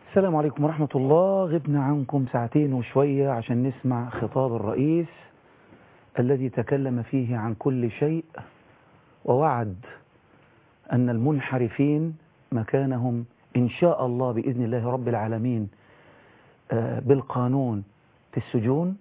السلام عليكم ورحمة الله غبنا عنكم ساعتين وشوية عشان نسمع خطاب الرئيس الذي تكلم فيه عن كل شيء ووعد أن المنحرفين مكانهم إن شاء الله بإذن الله رب العالمين بالقانون في السجون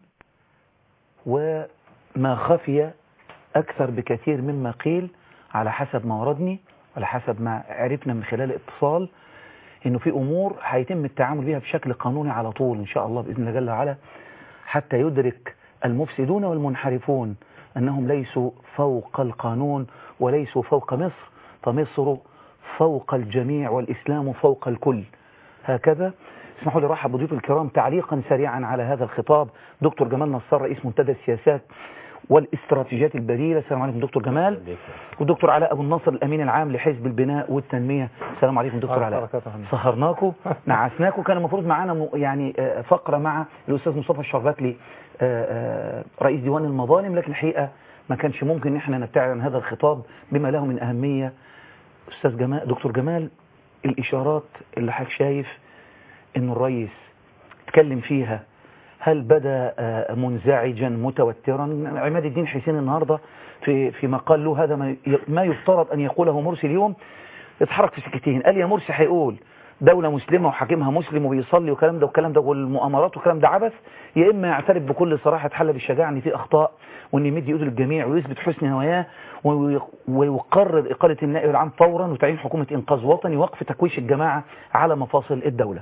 وما خفي أكثر بكثير مما قيل على حسب ما وردني على حسب ما عرفنا من خلال الاتصال انه في امور هيتم التعامل بها بشكل قانوني على طول ان شاء الله باذن الله جل وعلا حتى يدرك المفسدون والمنحرفون انهم ليسوا فوق القانون وليسوا فوق مصر فمصر فوق الجميع والاسلام فوق الكل هكذا اسمحوا لي رحب بضيوف الكرام تعليقا سريعا على هذا الخطاب دكتور جمال نصار رئيس منتدى السياسات والاستراتيجيات البديلة السلام عليكم دكتور جمال والدكتور علاء أبو النصر الأمين العام لحزب البناء والتنمية السلام عليكم دكتور علاء سهرناكم نعسناكم كان المفروض معانا يعني فقرة مع الأستاذ مصطفى الشرباتلي رئيس ديوان المظالم لكن الحقيقة ما كانش ممكن ان احنا نبتعد عن هذا الخطاب بما له من أهمية أستاذ جمال دكتور جمال الإشارات اللي حضرتك شايف إنه الرئيس اتكلم فيها هل بدا منزعجا متوترا عماد الدين حسين النهارده في في مقال له هذا ما يفترض ان يقوله مرسي اليوم اتحرك في سكتين قال يا مرسي هيقول دولة مسلمة وحاكمها مسلم وبيصلي والكلام ده والكلام ده والمؤامرات والكلام ده عبث يا إما يعترف بكل صراحة اتحلى بالشجاعة إن في أخطاء وإن يمد إيده للجميع ويثبت حسن نواياه ويقرر إقالة النائب العام فورا وتعيين حكومة إنقاذ وطني وقف تكويش الجماعة على مفاصل الدولة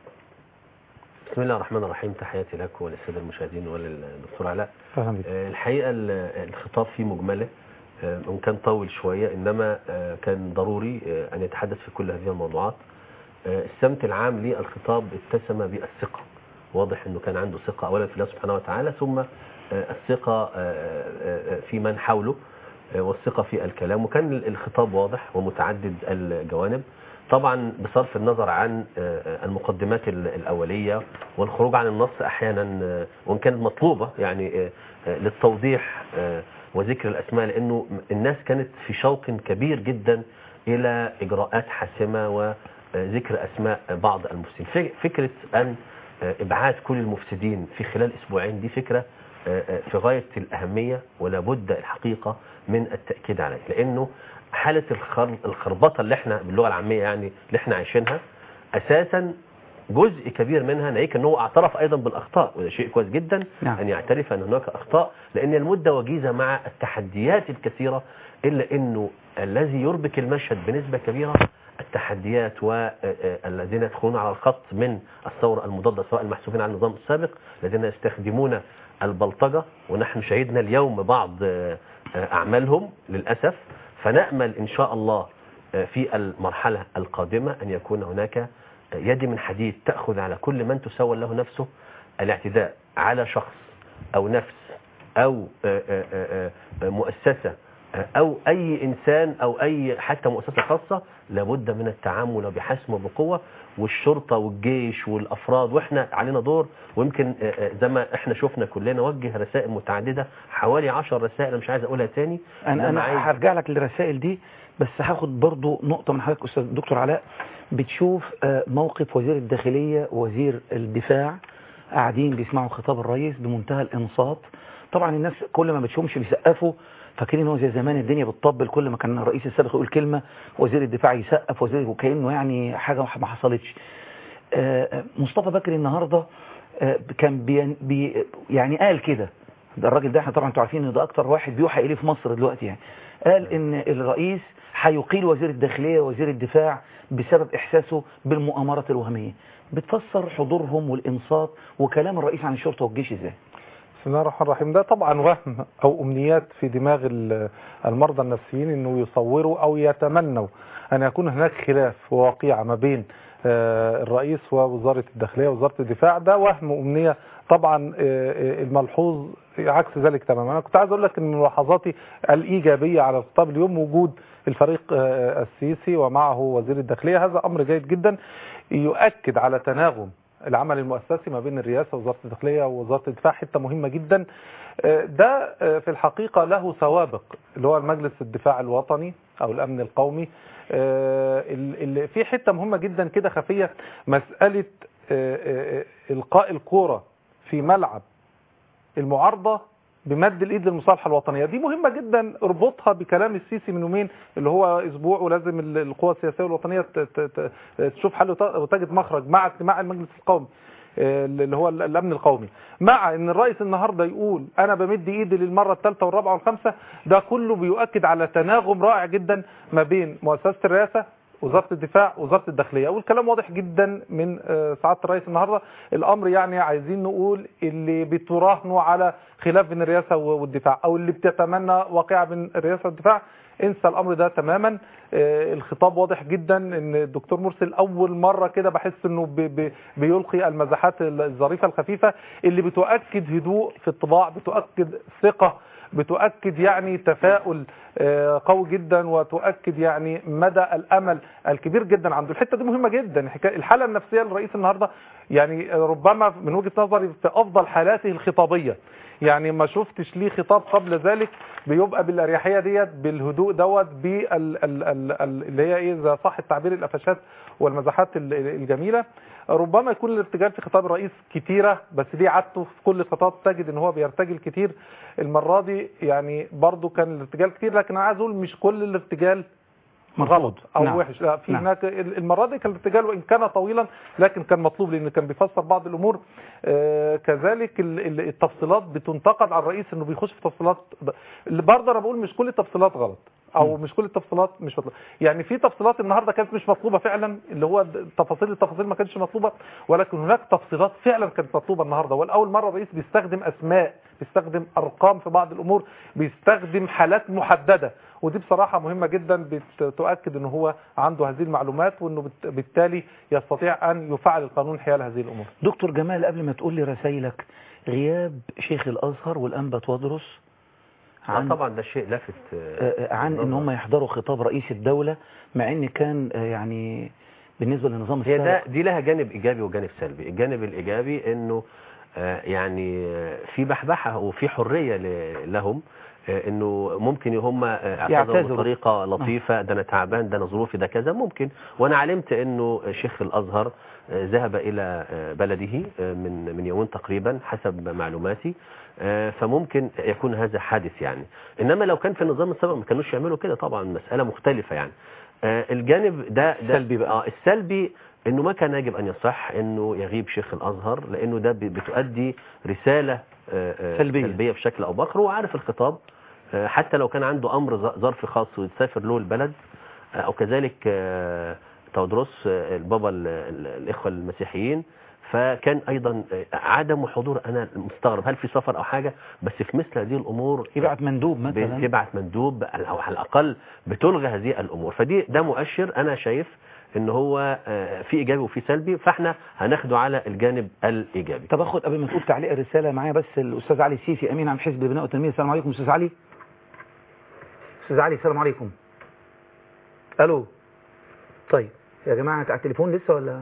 بسم الله الرحمن الرحيم تحياتي لك وللساده المشاهدين وللدكتور علاء فهم الحقيقه الخطاب فيه مجمله وان كان طول شويه انما كان ضروري ان يتحدث في كل هذه الموضوعات السمت العام للخطاب اتسم بالثقه واضح انه كان عنده ثقه اولا في الله سبحانه وتعالى ثم الثقه في من حوله والثقه في الكلام وكان الخطاب واضح ومتعدد الجوانب طبعا بصرف النظر عن المقدمات الأولية والخروج عن النص أحيانا وإن كانت مطلوبة يعني للتوضيح وذكر الأسماء لأنه الناس كانت في شوق كبير جدا إلى إجراءات حاسمة وذكر أسماء بعض المفسدين فكرة أن إبعاد كل المفسدين في خلال أسبوعين دي فكرة في غاية الأهمية ولا بد الحقيقة من التأكيد عليه لأنه حالة الخربطة اللي احنا باللغة العامية يعني اللي احنا عايشينها اساسا جزء كبير منها ناهيك ان هو اعترف ايضا بالاخطاء وده شيء كويس جدا نعم. ان يعترف ان هناك اخطاء لان المدة وجيزة مع التحديات الكثيرة الا انه الذي يربك المشهد بنسبة كبيرة التحديات والذين يدخلون على الخط من الثورة المضادة سواء المحسوبين على النظام السابق الذين يستخدمون البلطجة ونحن شهدنا اليوم بعض أعمالهم للأسف فنأمل إن شاء الله في المرحلة القادمة أن يكون هناك يد من حديد تأخذ على كل من تسول له نفسه الاعتداء على شخص أو نفس أو مؤسسة أو أي إنسان أو أي حتى مؤسسة خاصة لابد من التعامل بحسم وبقوة والشرطة والجيش والأفراد وإحنا علينا دور ويمكن زي ما إحنا شفنا كلنا وجه رسائل متعددة حوالي 10 رسائل أنا مش عايز أقولها تاني أنا, أنا هرجع لك للرسائل دي بس هاخد برضو نقطة من حضرتك أستاذ دكتور علاء بتشوف موقف وزير الداخلية ووزير الدفاع قاعدين بيسمعوا خطاب الرئيس بمنتهى الإنصات طبعا الناس كل ما بتشوفهمش بيسقفوا فاكرين هو زي زمان الدنيا بتطبل كل ما كان الرئيس السابق يقول كلمة وزير الدفاع يسقف وزير وكأنه يعني حاجة ما حصلتش مصطفى بكري النهاردة كان بي بي يعني قال كده ده الراجل ده احنا طبعا انتوا عارفين ان ده اكتر واحد بيوحى اليه في مصر دلوقتي يعني قال ان الرئيس هيقيل وزير الداخلية ووزير الدفاع بسبب احساسه بالمؤامرات الوهمية بتفسر حضورهم والانصات وكلام الرئيس عن الشرطة والجيش ازاي بسم الله الرحمن الرحيم ده طبعا وهم او امنيات في دماغ المرضى النفسيين انه يصوروا او يتمنوا ان يكون هناك خلاف وواقعة ما بين الرئيس ووزارة الداخلية ووزارة الدفاع ده وهم امنية طبعا الملحوظ عكس ذلك تماما انا كنت عايز اقول لك ان ملاحظاتي الايجابية على الخطاب اليوم وجود الفريق السيسي ومعه وزير الداخلية هذا امر جيد جدا يؤكد على تناغم العمل المؤسسي ما بين الرئاسة ووزارة الداخلية ووزارة الدفاع حتة مهمة جدا ده في الحقيقة له سوابق اللي هو المجلس الدفاع الوطني أو الأمن القومي آه، ال- ال- في حته مهمه جدا كده خفيه مساله آه، آه، آه، القاء الكوره في ملعب المعارضه بمد الايد للمصالحه الوطنيه دي مهمه جدا اربطها بكلام السيسي من يومين اللي هو اسبوع ولازم ال- القوى السياسيه والوطنيه ت- ت- ت- تشوف حل وت- وتجد مخرج مع اجتماع المجلس القومي آه، اللي هو ال- الامن القومي مع ان الرئيس النهارده يقول انا بمد ايدي للمره الثالثه والرابعه والخامسه ده كله بيؤكد على تناغم رائع جدا ما بين مؤسسه الرئاسه وزاره الدفاع وزاره الداخليه والكلام واضح جدا من آه، سعاده الرئيس النهارده الامر يعني عايزين نقول اللي بتراهنوا على خلاف بين الرئاسه والدفاع او اللي بتتمنى واقعه بين الرئاسه والدفاع انسى الامر ده تماما آه، الخطاب واضح جدا ان الدكتور مرسل اول مره كده بحس انه بي بي بيلقي المزاحات الظريفه الخفيفه اللي بتؤكد هدوء في الطباع بتؤكد ثقه بتؤكد يعني تفاؤل آه، قوي جدا وتؤكد يعني مدى الامل الكبير جدا عنده الحته دي مهمه جدا حكاية- الحاله النفسيه للرئيس النهارده يعني ربما من وجهه نظري في افضل حالاته الخطابيه يعني ما شفتش ليه خطاب قبل ذلك بيبقى بالاريحيه ديت بالهدوء دوت بال ال- ال- ال- اللي هي ايه اذا صح التعبير القفشات والمزاحات ال- الجميله ربما يكون الارتجال في خطاب الرئيس كتيره بس دي عادته في كل خطاب تجد ان هو بيرتجل كتير المره دي يعني برضو كان الارتجال كتير لكن انا عايز اقول مش كل الارتجال غلط او نعم. وحش لا في نعم. هناك المره دي كان الارتجال وان كان طويلا لكن كان مطلوب لان كان بيفسر بعض الامور آه كذلك ال- ال- التفصيلات بتنتقد على الرئيس انه بيخش في تفصيلات اللي برضه انا بقول مش كل التفصيلات غلط او مش كل التفصيلات مش مطلوبه يعني في تفصيلات النهارده كانت مش مطلوبه فعلا اللي هو د- تفاصيل التفاصيل ما كانتش مطلوبه ولكن هناك تفصيلات فعلا كانت مطلوبه النهارده والاول مره الرئيس بيستخدم اسماء بيستخدم ارقام في بعض الامور بيستخدم حالات محدده ودي بصراحه مهمه جدا بتؤكد ان هو عنده هذه المعلومات وانه بت- بالتالي يستطيع ان يفعل القانون حيال هذه الامور دكتور جمال قبل ما تقول لي رسائلك غياب شيخ الازهر والانبا تودرس آه عن طبعا ده شيء لافت آه، آه، عن ان النظر. هم يحضروا خطاب رئيس الدولة مع ان كان آه، يعني بالنسبة للنظام هي ده السابق دي لها جانب ايجابي وجانب سلبي الجانب الايجابي انه آه، يعني آه، في بحبحه وفي حريه ل- لهم آه، انه ممكن هم آه، اعتذروا يعتذروا. بطريقه لطيفه ده انا تعبان ده انا ظروفي ده كذا ممكن وانا علمت انه شيخ الازهر آه، ذهب الى آه، بلده آه، من من يومين تقريبا حسب معلوماتي آه، فممكن يكون هذا حادث يعني انما لو كان في النظام السابق ما كانوش يعملوا كده طبعا مساله مختلفه يعني آه، الجانب ده, ده سلبي بقى. اه السلبي انه ما كان يجب ان يصح انه يغيب شيخ الازهر لانه ده ب- بتؤدي رساله آه، آه، سلبية. سلبيه بشكل او باخر هو عارف الخطاب آه، حتى لو كان عنده امر ظ- ظرف خاص ويسافر له البلد آه، او كذلك آه، تودروس آه، البابا ال- ال- الاخوه المسيحيين فكان ايضا آه، عدم حضور انا مستغرب هل في سفر او حاجه بس في مثل هذه الامور يبعت مندوب مثلا بتبعت مندوب او على الاقل بتلغى هذه الامور فدي ده مؤشر انا شايف ان هو آه، في ايجابي وفي سلبي فاحنا هناخده على الجانب الايجابي طب اخد قبل ما تقول تعليق الرسالة معايا بس الاستاذ علي السيسي امين عن حزب البناء والتنمية السلام عليكم استاذ علي استاذ علي السلام عليكم الو طيب يا جماعة انت على التليفون لسه ولا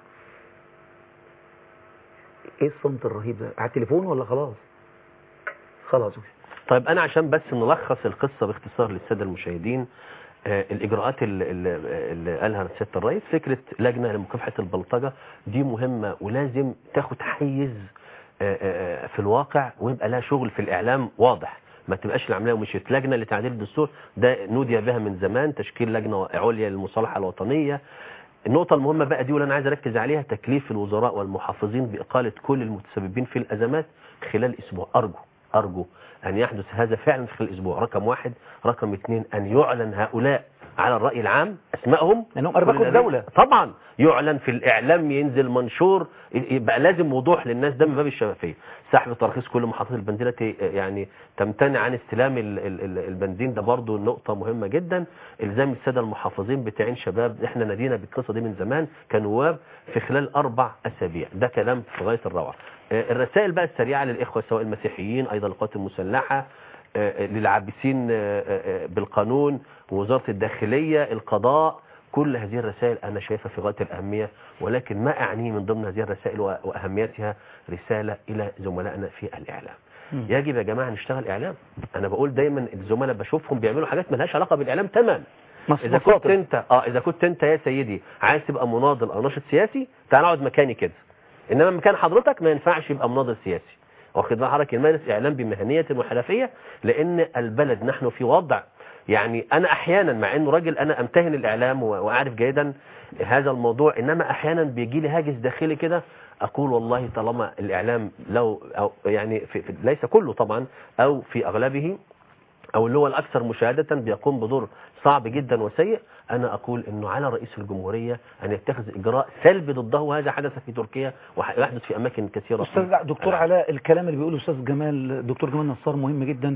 ايه الصمت الرهيب ده على التليفون ولا خلاص خلاص طيب انا عشان بس نلخص القصه باختصار للساده المشاهدين آه، الاجراءات اللي, اللي اللي قالها سياده الرئيس فكره لجنه لمكافحه البلطجه دي مهمه ولازم تاخد حيز آه، آه، في الواقع ويبقى لها شغل في الاعلام واضح ما تبقاش العمليه ومشيت لجنه لتعديل الدستور ده نودي بها من زمان تشكيل لجنه عليا للمصالحه الوطنيه النقطة المهمة بقى دي واللي أنا عايز أركز عليها تكليف الوزراء والمحافظين بإقالة كل المتسببين في الأزمات خلال أسبوع أرجو أرجو أن يحدث هذا فعلا خلال أسبوع رقم واحد رقم اثنين أن يعلن هؤلاء على الرأي العام أسمائهم لأنهم أرباكوا كل الذين- الدولة. طبعا يعلن في الإعلام ينزل منشور يبقى لازم وضوح للناس ده من باب الشفافية سحب ترخيص كل محطات البنزين التي يعني تمتنع عن استلام ال- ال- ال- البنزين ده برضو نقطة مهمة جدا الزام السادة المحافظين بتعين شباب احنا نادينا بالقصة دي من زمان كنواب في خلال أربع أسابيع ده كلام في غاية الروعة آه، الرسائل بقى السريعة للإخوة سواء المسيحيين أيضا القوات المسلحة آه، للعابسين آه، آه، بالقانون وزارة الداخلية القضاء كل هذه الرسائل أنا شايفها في غاية الأهمية ولكن ما أعنيه من ضمن هذه الرسائل وأ- وأهميتها رسالة إلى زملائنا في الإعلام مم. يجب يا جماعة نشتغل إعلام أنا بقول دايما الزملاء بشوفهم بيعملوا حاجات ملهاش علاقة بالإعلام تمام مص- اذا كنت مصاطب. انت اه اذا كنت انت يا سيدي عايز تبقى مناضل او ناشط سياسي تعال اقعد مكاني كده انما مكان حضرتك ما ينفعش يبقى مناضل سياسي واخد بال حضرتك يمارس اعلام بمهنيه وحرفيه لان البلد نحن في وضع يعني انا احيانا مع انه راجل انا امتهن الاعلام و- واعرف جيدا هذا الموضوع انما احيانا بيجي لي هاجس داخلي كده اقول والله طالما الاعلام لو أو يعني في في ليس كله طبعا او في اغلبه او اللي هو الاكثر مشاهده بيقوم بدور صعب جدا وسيء انا اقول انه على رئيس الجمهوريه ان يتخذ اجراء سلبي ضده وهذا حدث في تركيا ويحدث في اماكن كثيره استاذ في دكتور العالم. علاء الكلام اللي بيقوله استاذ جمال دكتور جمال نصار مهم جدا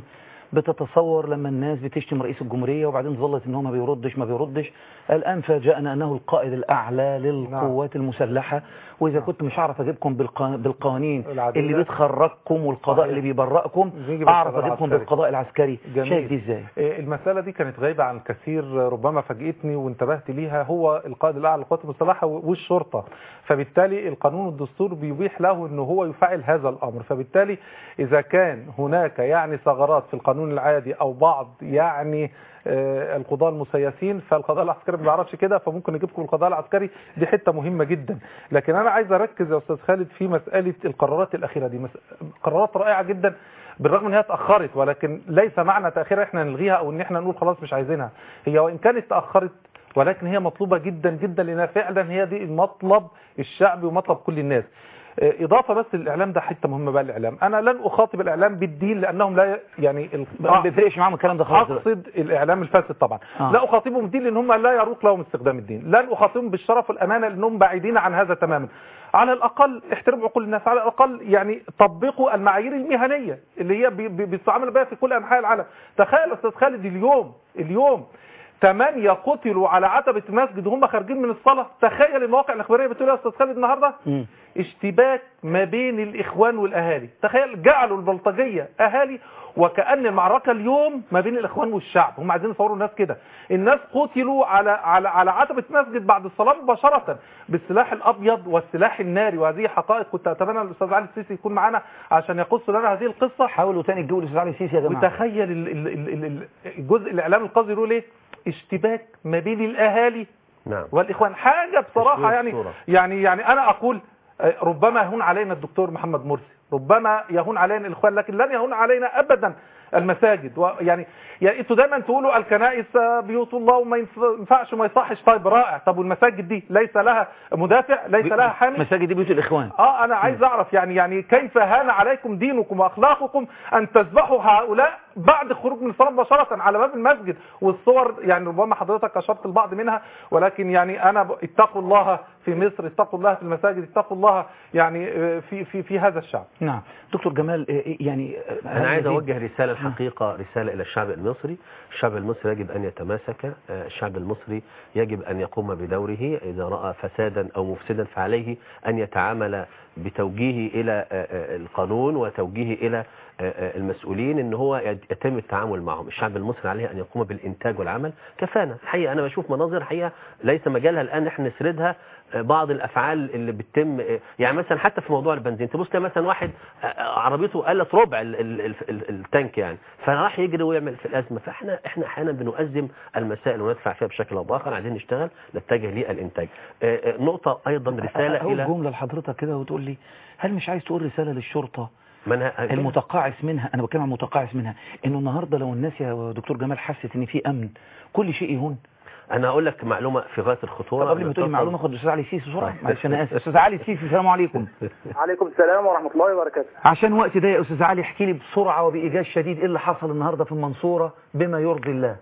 بتتصور لما الناس بتشتم رئيس الجمهورية وبعدين ظلت ان هو ما بيردش ما بيردش الان فاجأنا انه القائد الاعلى للقوات المسلحة واذا كنت مش هعرف اجيبكم بالقا- بالقوانين العدالة. اللي بتخرجكم والقضاء صحيح. اللي بيبرئكم نيجي اعرف بالقضاء اجيبكم العسكري. بالقضاء العسكري جميل. شايف دي ازاي إيه، المسألة دي كانت غايبة عن كثير ربما فاجئتني وانتبهت ليها هو القائد الأعلى للقوات المسلحة والشرطة فبالتالي القانون والدستور بيبيح له أنه هو يفعل هذا الأمر فبالتالي إذا كان هناك يعني ثغرات في القانون العادي أو بعض يعني آه، القضاة المسيسين فالقضاء العسكري ما بيعرفش كده فممكن نجيبكم القضاء العسكري دي حتة مهمة جدا لكن أنا عايز أركز يا أستاذ خالد في مسألة القرارات الأخيرة دي مس- قرارات رائعة جدا بالرغم ان هي اتاخرت ولكن ليس معنى تاخيرها احنا نلغيها او ان احنا نقول خلاص مش عايزينها هي وان كانت تاخرت ولكن هي مطلوبه جدا جدا لانها فعلا هي دي المطلب الشعبي ومطلب كل الناس آه، اضافه بس للاعلام ده حته مهمه بقى الاعلام انا لن اخاطب الاعلام بالدين لانهم لا ي- يعني ال- ما بيفرقش معاهم الكلام ده خالص دلوقتي. اقصد الاعلام الفاسد طبعا آه. لا اخاطبهم بالدين لان هم لا يروق لهم استخدام الدين لن اخاطبهم بالشرف والامانه لانهم بعيدين عن هذا تماما على الاقل احترموا عقول الناس على الاقل يعني طبقوا المعايير المهنيه اللي هي بي- بي- بيستعمل بها في كل انحاء العالم تخيل استاذ خالد اليوم اليوم ثمانية قتلوا على عتبة مسجد وهم خارجين من الصلاة تخيل المواقع الإخبارية بتقول يا أستاذ خالد النهاردة مم. اشتباك ما بين الإخوان والأهالي تخيل جعلوا البلطجية أهالي وكأن المعركة اليوم ما بين الإخوان والشعب هم عايزين يصوروا الناس كده الناس قتلوا على على على عتبة مسجد بعد الصلاة مباشرة بالسلاح الأبيض والسلاح الناري وهذه حقائق كنت أتمنى الأستاذ علي السيسي يكون معنا عشان يقص لنا هذه القصة حاولوا تاني تجيبوا الاستاذ علي السيسي يا جماعة وتخيل ال- ال- ال- ال- ال- الجزء الإعلام القاضي يقول إيه اشتباك ما بين الأهالي نعم والاخوان حاجه بصراحه تشويه يعني الصورة. يعني يعني انا اقول آه، ربما يهون علينا الدكتور محمد مرسي ربما يهون علينا الاخوان لكن لن يهون علينا ابدا المساجد ويعني يعني انتوا دايما تقولوا الكنائس آه، بيوت الله وما ينف- ينفعش وما يصحش طيب رائع طب والمساجد دي ليس لها مدافع ليس لها حامي مساجد دي بيوت الإخوان اه انا عايز اعرف يعني يعني كيف هان عليكم دينكم واخلاقكم ان تذبحوا هؤلاء بعد الخروج من الصلاه مباشره على باب المسجد والصور يعني ربما حضرتك اشرت البعض منها ولكن يعني انا ب- اتقوا الله في مصر اتقوا الله في المساجد اتقوا الله يعني آه، في في في هذا الشعب نعم دكتور جمال آه، آه، يعني آه، أنا عايز هذه- أوجه رسالة الحقيقة رسالة إلى الشعب المصري الشعب المصري يجب أن يتماسك آه، الشعب المصري يجب أن يقوم بدوره إذا رأى فسادا أو مفسدا فعليه أن يتعامل بتوجيهه إلى آه، آه، القانون وتوجيهه إلى آه، آه، المسؤولين ان هو يتم التعامل معهم الشعب المصري عليه ان يقوم بالانتاج والعمل كفانا الحقيقه انا بشوف مناظر حقيقه ليس مجالها الان احنا نسردها آه، بعض الافعال اللي بتتم آه، يعني مثلا حتى في موضوع البنزين تبص تلاقي مثلا واحد آه، آه، عربيته قلت ربع ال- ال- ال- ال- التانك يعني فراح يجري ويعمل في الازمه فاحنا احنا احيانا بنؤزم المسائل وندفع فيها بشكل او باخر عايزين نشتغل نتجه للانتاج آه، آه، نقطه ايضا رساله أقول الى جملة لحضرتك كده وتقول لي هل مش عايز تقول رسالة للشرطة من المتقاعس منها انا بتكلم عن المتقاعس منها انه النهارده لو الناس يا دكتور جمال حست ان في امن كل شيء يهون انا هقول لك معلومه في غايه الخطوره طب قبل ما تقولي بتصل- معلومه خد الاستاذ علي سيسي بسرعه طيب. معلش انا اسف استاذ علي سيسي السلام عليكم عليكم السلام ورحمة الله وبركاته عشان وقت ده يا استاذ علي احكي لي بسرعه وبايجاز شديد ايه اللي حصل النهارده في المنصوره بما يرضي الله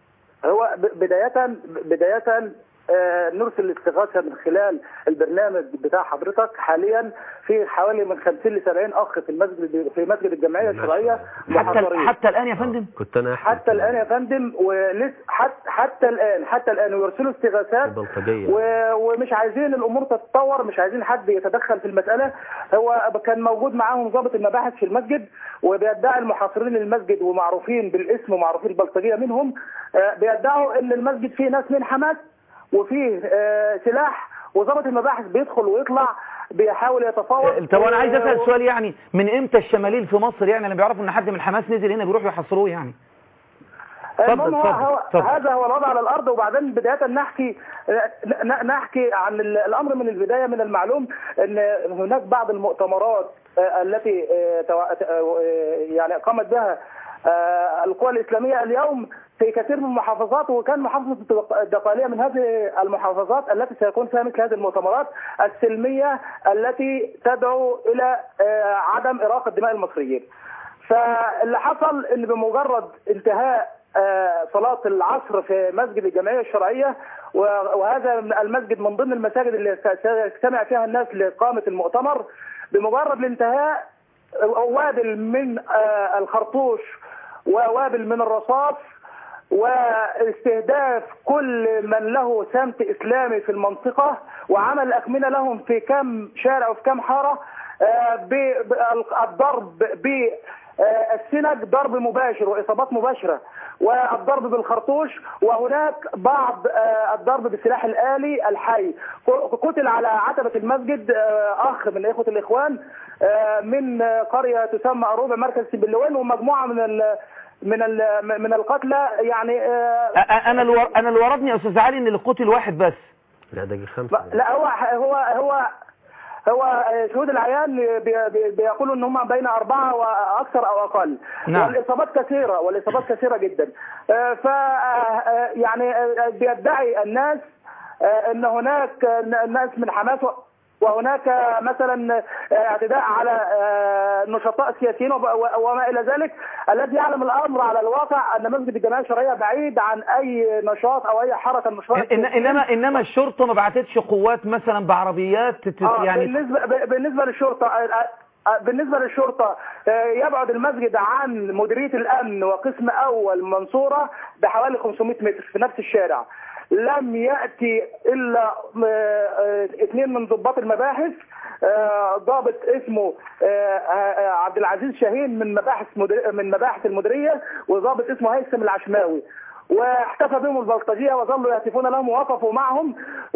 هو ب- بداية بداية آه، نرسل الاستغاثة من خلال البرنامج بتاع حضرتك حاليا في حوالي من 50 ل 70 أخ في المسجد في مسجد الجمعية الشرعية حتى محاصرين حتى الان يا فندم كنت انا أحكي حتى الآن يا فندم ولسه حتى, حتى الآن حتى الآن ويرسلوا استغاثات البلطجيه و- ومش عايزين الامور تتطور مش عايزين حد يتدخل في المساله هو كان موجود معاهم ضابط المباحث في المسجد وبيدعي المحاصرين للمسجد ومعروفين بالاسم ومعروفين البلطجيه منهم آه، بيدعوا ان المسجد فيه ناس من حماس وفيه آه، سلاح وضابط المباحث بيدخل ويطلع بيحاول يتفاوض طب انا عايز اسال و- سؤال يعني من امتى الشماليل في مصر يعني لما بيعرفوا ان حد من حماس نزل هنا بيروحوا يحاصروه يعني المهم هو, اتفضل، هو اتفضل. هذا هو الوضع على الارض وبعدين بدايه نحكي ن- نحكي عن ال- الامر من البدايه من المعلوم ان هناك بعض المؤتمرات آه، التي آه، توا- آه، يعني قامت بها آه، القوى الاسلاميه اليوم في كثير من المحافظات وكان محافظه الدقاليه من هذه المحافظات التي سيكون فيها مثل هذه المؤتمرات السلميه التي تدعو الى آه، عدم اراقه دماء المصريين. فاللي حصل ان بمجرد انتهاء آه، صلاة العصر في مسجد الجمعية الشرعية و- وهذا المسجد من ضمن المساجد اللي سيجتمع فيها الناس لإقامة المؤتمر بمجرد الانتهاء وابل من آه، الخرطوش ووابل من الرصاص واستهداف كل من له سمت اسلامي في المنطقه وعمل اكمنه لهم في كم شارع وفي كم حاره آه، بالضرب ب آه، السنج ضرب مباشر واصابات مباشره والضرب بالخرطوش وهناك بعض آه، الضرب بالسلاح الالي الحي ق- قتل على عتبه المسجد آه، اخ من اخوه الاخوان آه، من آه، قريه تسمى اروبه مركز سبلوين ومجموعه من ال من ال من القتلى يعني آه، أ- أ- انا اللي ور- انا اللي وردني يا استاذ علي ان اللي قتل واحد بس لا ده جه خمسة لا هو هو هو هو شهود العيان بي- بي- بيقولوا ان هم بين اربعه واكثر او اقل نعم. والاصابات كثيره والاصابات كثيره جدا آه، ف آه، يعني آه، بيدعي الناس آه، ان هناك آه، ناس من حماس و- وهناك مثلا اعتداء على آه، نشطاء سياسيين وب- و- وما الى ذلك الذي يعلم الامر على الواقع ان مسجد الجمعيه الشرعيه بعيد عن اي نشاط او اي حركه من نشاط إن انما انما الشرطه ما بعتتش قوات مثلا بعربيات تت- آه يعني بالنسبه ب- بالنسبه للشرطه آه، آه، بالنسبه للشرطه آه، يبعد المسجد عن مديريه الامن وقسم اول منصوره بحوالي 500 متر في نفس الشارع لم ياتي الا آه، آه، اثنين من ضباط المباحث آه، ضابط اسمه آه، آه، عبد العزيز شاهين من مباحث مدير من مباحث المديريه وضابط اسمه هيثم العشماوي واحتفى بهم البلطجيه وظلوا يهتفون لهم ووقفوا معهم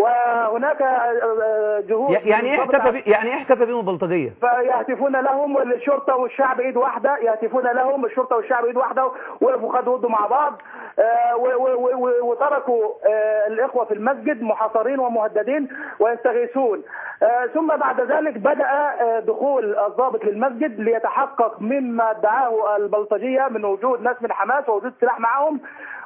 وهناك آه، جهود يعني ايه من ضابط احتفى بي- يعني ايه احتفى بيهم البلطجيه فيهتفون لهم والشرطه والشعب ايد واحده يهتفون لهم الشرطه والشعب ايد واحده وقفوا خدوا ودوا مع بعض آه، و- و- و- وتركوا آه، الاخوه في المسجد محاصرين ومهددين ويستغيثون آه، ثم بعد ذلك بدا آه، دخول الضابط للمسجد ليتحقق مما ادعاه البلطجيه من وجود ناس من حماس ووجود سلاح معهم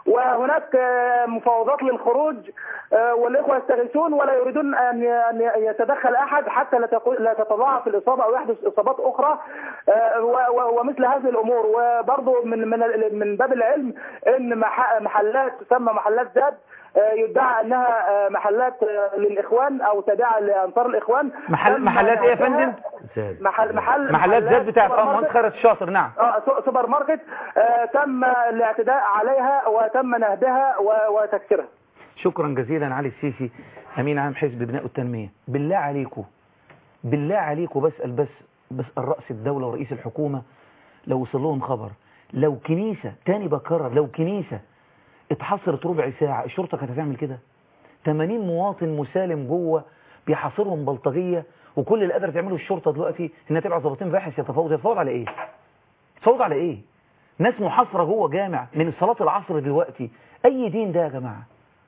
وهناك آه، مفاوضات للخروج آه، والاخوه يستغيثون ولا يريدون ان ان يتدخل احد حتى لا تقو- لا تتضاعف الاصابه او يحدث اصابات اخرى آه، و- و- ومثل هذه الامور وبرضه من من من باب العلم ان مح- محلات تسمى محلات زاد آه، يدعى انها آه، محلات آه، للاخوان او تابعه لانصار الاخوان محل تم محلات ايه يا نهبها- فندم زاد محل محل محلات زاد بتاعت سوبر اه مهندس ماركت. خيرت الشاطر نعم اه سو- سوبر ماركت آه تم الاعتداء عليها وتم نهبها و- وتكسيرها شكرا جزيلا علي السيسي امين عام حزب بناء التنميه بالله عليكم بالله عليكم بسال بس بسال راس الدوله ورئيس الحكومه لو وصل لهم خبر لو كنيسه تاني بكرر لو كنيسه اتحصرت ربع ساعه الشرطه كانت هتعمل كده 80 مواطن مسالم جوه بيحاصرهم بلطجيه وكل اللي قادره تعمله الشرطه دلوقتي انها تبعت ضباطين باحث يتفاوض يتفاوض على ايه؟ يتفاوض على ايه؟ ناس محاصره جوه جامع من صلاه العصر دلوقتي اي دين ده يا جماعه؟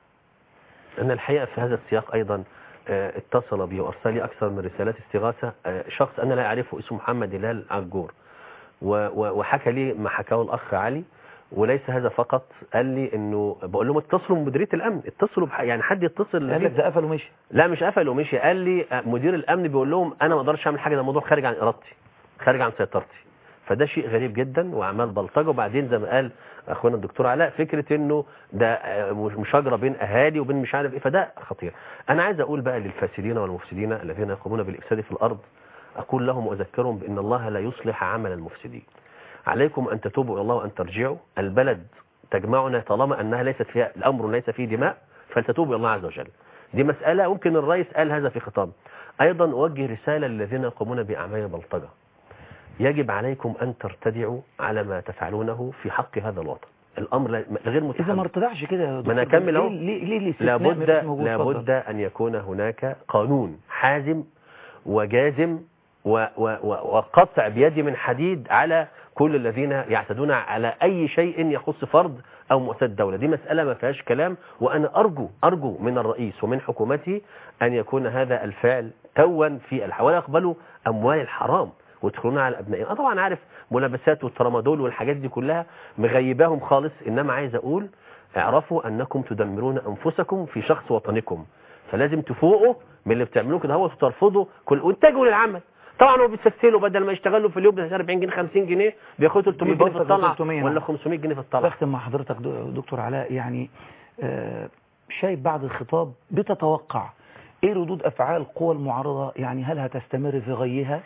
أنا الحقيقة في هذا السياق أيضا آه، اتصل بي وأرسل لي أكثر من رسالات استغاثة آه، شخص أنا لا أعرفه اسمه محمد هلال عجور و- و- وحكى لي ما حكاه الأخ علي وليس هذا فقط قال لي انه بقول لهم اتصلوا بمديريه الامن اتصلوا بح... يعني حد يتصل قال لك ده قفل ومشي لا مش قفل ومشي قال لي آه، مدير الامن بيقول لهم انا ما اقدرش اعمل حاجه ده موضوع خارج عن ارادتي خارج عن سيطرتي فده شيء غريب جدا واعمال بلطجه وبعدين زي ما قال اخونا الدكتور علاء فكره انه ده آه، مش- مشاجره بين اهالي وبين مش عارف ايه فده خطير انا عايز اقول بقى للفاسدين والمفسدين الذين يقومون بالافساد في الارض اقول لهم واذكرهم بان الله لا يصلح عمل المفسدين عليكم ان تتوبوا الى الله وان ترجعوا البلد تجمعنا طالما انها ليست فيها الامر ليس فيه دماء فلتتوبوا الى الله عز وجل دي مسألة ممكن الرئيس قال هذا في خطاب أيضا أوجه رسالة للذين يقومون بأعمال البلطجة يجب عليكم أن ترتدعوا على ما تفعلونه في حق هذا الوطن الأمر لا- غير اذا ما متحمل ارتدعش كده يا ما أنا دكتور، أكمل أهو. ليه ليه ليه الاستثناء لابد مش موجود؟ لابد اتفضل. أن يكون هناك قانون حازم وجازم و و و وقطع بيد من حديد على كل الذين يعتدون على أي شيء يخص فرد أو مؤسسة دولة دي مسألة ما فيهاش كلام وأنا أرجو أرجو من الرئيس ومن حكومته أن يكون هذا الفعل توا في الح- ولا يقبلوا أموال الحرام ويدخلون على أبنائهم أنا طبعا عارف ملابسات والترامادول والحاجات دي كلها مغيباهم خالص إنما عايز أقول اعرفوا أنكم تدمرون أنفسكم في شخص وطنكم فلازم تفوقوا من اللي بتعملوه كده هو وترفضوا كل واتجهوا للعمل طبعا هو بيستسهلوا بدل ما يشتغلوا في اليوم ب 40 جنيه 50 جنيه بياخدوا 300 جنيه في بيبسط الطلعه 300 ولا نعم. 500 جنيه في الطلعه بختم مع حضرتك دو- دكتور علاء يعني آه، شايف بعد الخطاب بتتوقع ايه ردود افعال قوى المعارضه يعني هل هتستمر في غيها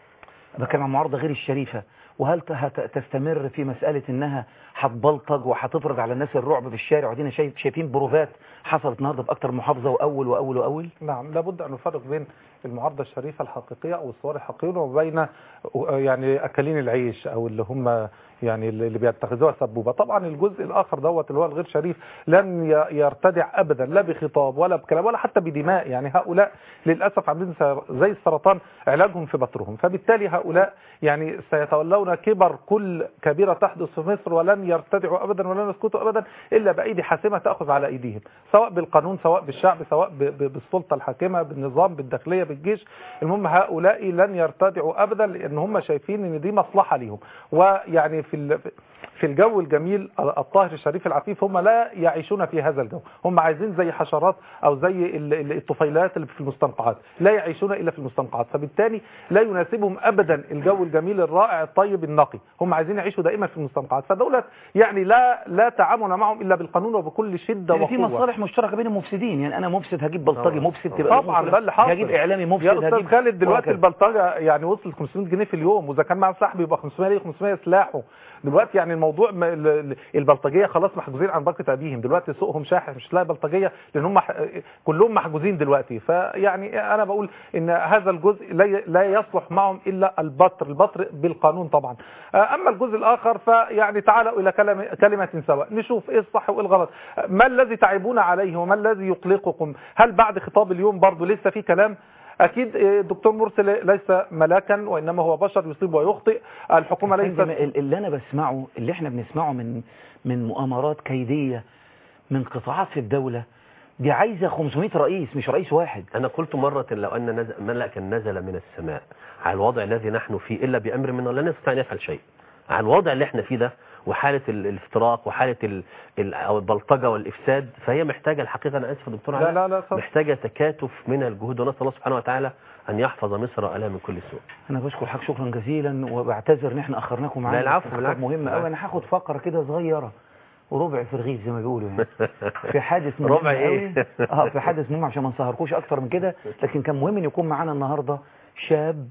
بتكلم عن المعارضه غير الشريفه وهل ت- هت- تستمر في مساله انها هتبلطج وهتفرض على الناس الرعب في الشارع وادينا شايف شايفين بروفات حصلت النهارده في اكتر من محافظه واول واول واول نعم لابد أن نفرق بين المعارضة الشريفة الحقيقية أو الصور الحقيقية وبين آه، يعني أكلين العيش أو اللي هم يعني اللي بيتخذوها سبوبة طبعا الجزء الآخر دوت اللي هو الغير شريف لن ي- يرتدع أبدا لا بخطاب ولا بكلام ولا حتى بدماء يعني هؤلاء للأسف عاملين س- زي السرطان علاجهم في بطرهم فبالتالي هؤلاء يعني سيتولون كبر كل كبيرة تحدث في مصر ولن يرتدعوا أبدا ولن يسكتوا أبدا إلا بأيدي حاسمة تأخذ على أيديهم سواء بالقانون سواء بالشعب سواء ب- ب- بالسلطة الحاكمة بالنظام بالداخلية بالجيش المهم هؤلاء لن يرتدعوا أبدا لأن هم شايفين أن دي مصلحة ليهم ويعني في ال- في الجو الجميل الطاهر الشريف العفيف هم لا يعيشون في هذا الجو هم عايزين زي حشرات أو زي ال- ال- الطفيلات اللي في المستنقعات لا يعيشون إلا في المستنقعات فبالتالي لا يناسبهم أبدا الجو الجميل الرائع الطيب النقي هم عايزين يعيشوا دائما في المستنقعات فدولة يعني لا لا تعامل معهم إلا بالقانون وبكل شدة يعني في وقوة مصالح مشتركه بين المفسدين يعني انا مفسد هجيب بلطجي طبعاً. مفسد تبقى طبعا ده اللي حاصل هجيب اعلامي مفسد يا استاذ هجيب خالد دلوقتي وهكذا. البلطجه يعني وصلت 500 جنيه في اليوم واذا كان معاه سلاح بيبقى 500 ليه 500 سلاحه دلوقتي يعني الموضوع م- ال- ال- البلطجيه خلاص محجوزين عن بركه ابيهم دلوقتي سوقهم شاحح مش لاقي بلطجيه لان هم ح- كلهم محجوزين دلوقتي فيعني انا بقول ان هذا الجزء لا ي- لا يصلح معهم الا البطر البطر بالقانون طبعا آه، اما الجزء الاخر فيعني تعالوا الى كلمه كلمه سواء نشوف ايه الصح وايه الغلط ما الذي تعبون عليه وما الذي يقلقكم هل بعد خطاب اليوم برضو لسه في كلام اكيد آه، الدكتور مرسي ليس ملاكا وانما هو بشر يصيب ويخطئ الحكومه فندم، ليست ال- اللي انا بسمعه اللي احنا بنسمعه من من مؤامرات كيديه من قطاعات في الدوله دي عايزه 500 رئيس مش رئيس واحد أنا قلت مرة لو أن نزل ملكا نزل من السماء على الوضع الذي نحن فيه إلا بأمر من الله لا نستطيع أن يفعل شيء على الوضع اللي احنا فيه ده وحالة ال- الافتراق وحالة ال- ال- أو البلطجة والإفساد فهي محتاجة الحقيقة أنا آسف يا دكتور لا علاء لا لا صح. محتاجة تكاتف من الجهود ونسأل الله سبحانه وتعالى أن يحفظ مصر وأهلها من كل سوء انا بشكر حضرتك شكرا جزيلا وبعتذر ان احنا اخرناكم معانا لا، العفو، في بالعكس، خطاب مهم قوي بالعكس. انا هاخد فقره كده صغيره وربع في الرغيف زي ما بيقولوا يعني في حادث مهم ربع قوي إيه؟ اه في حادث مهم عشان ما نسهركوش اكتر من كده لكن كان مهم ان يكون معانا النهارده شاب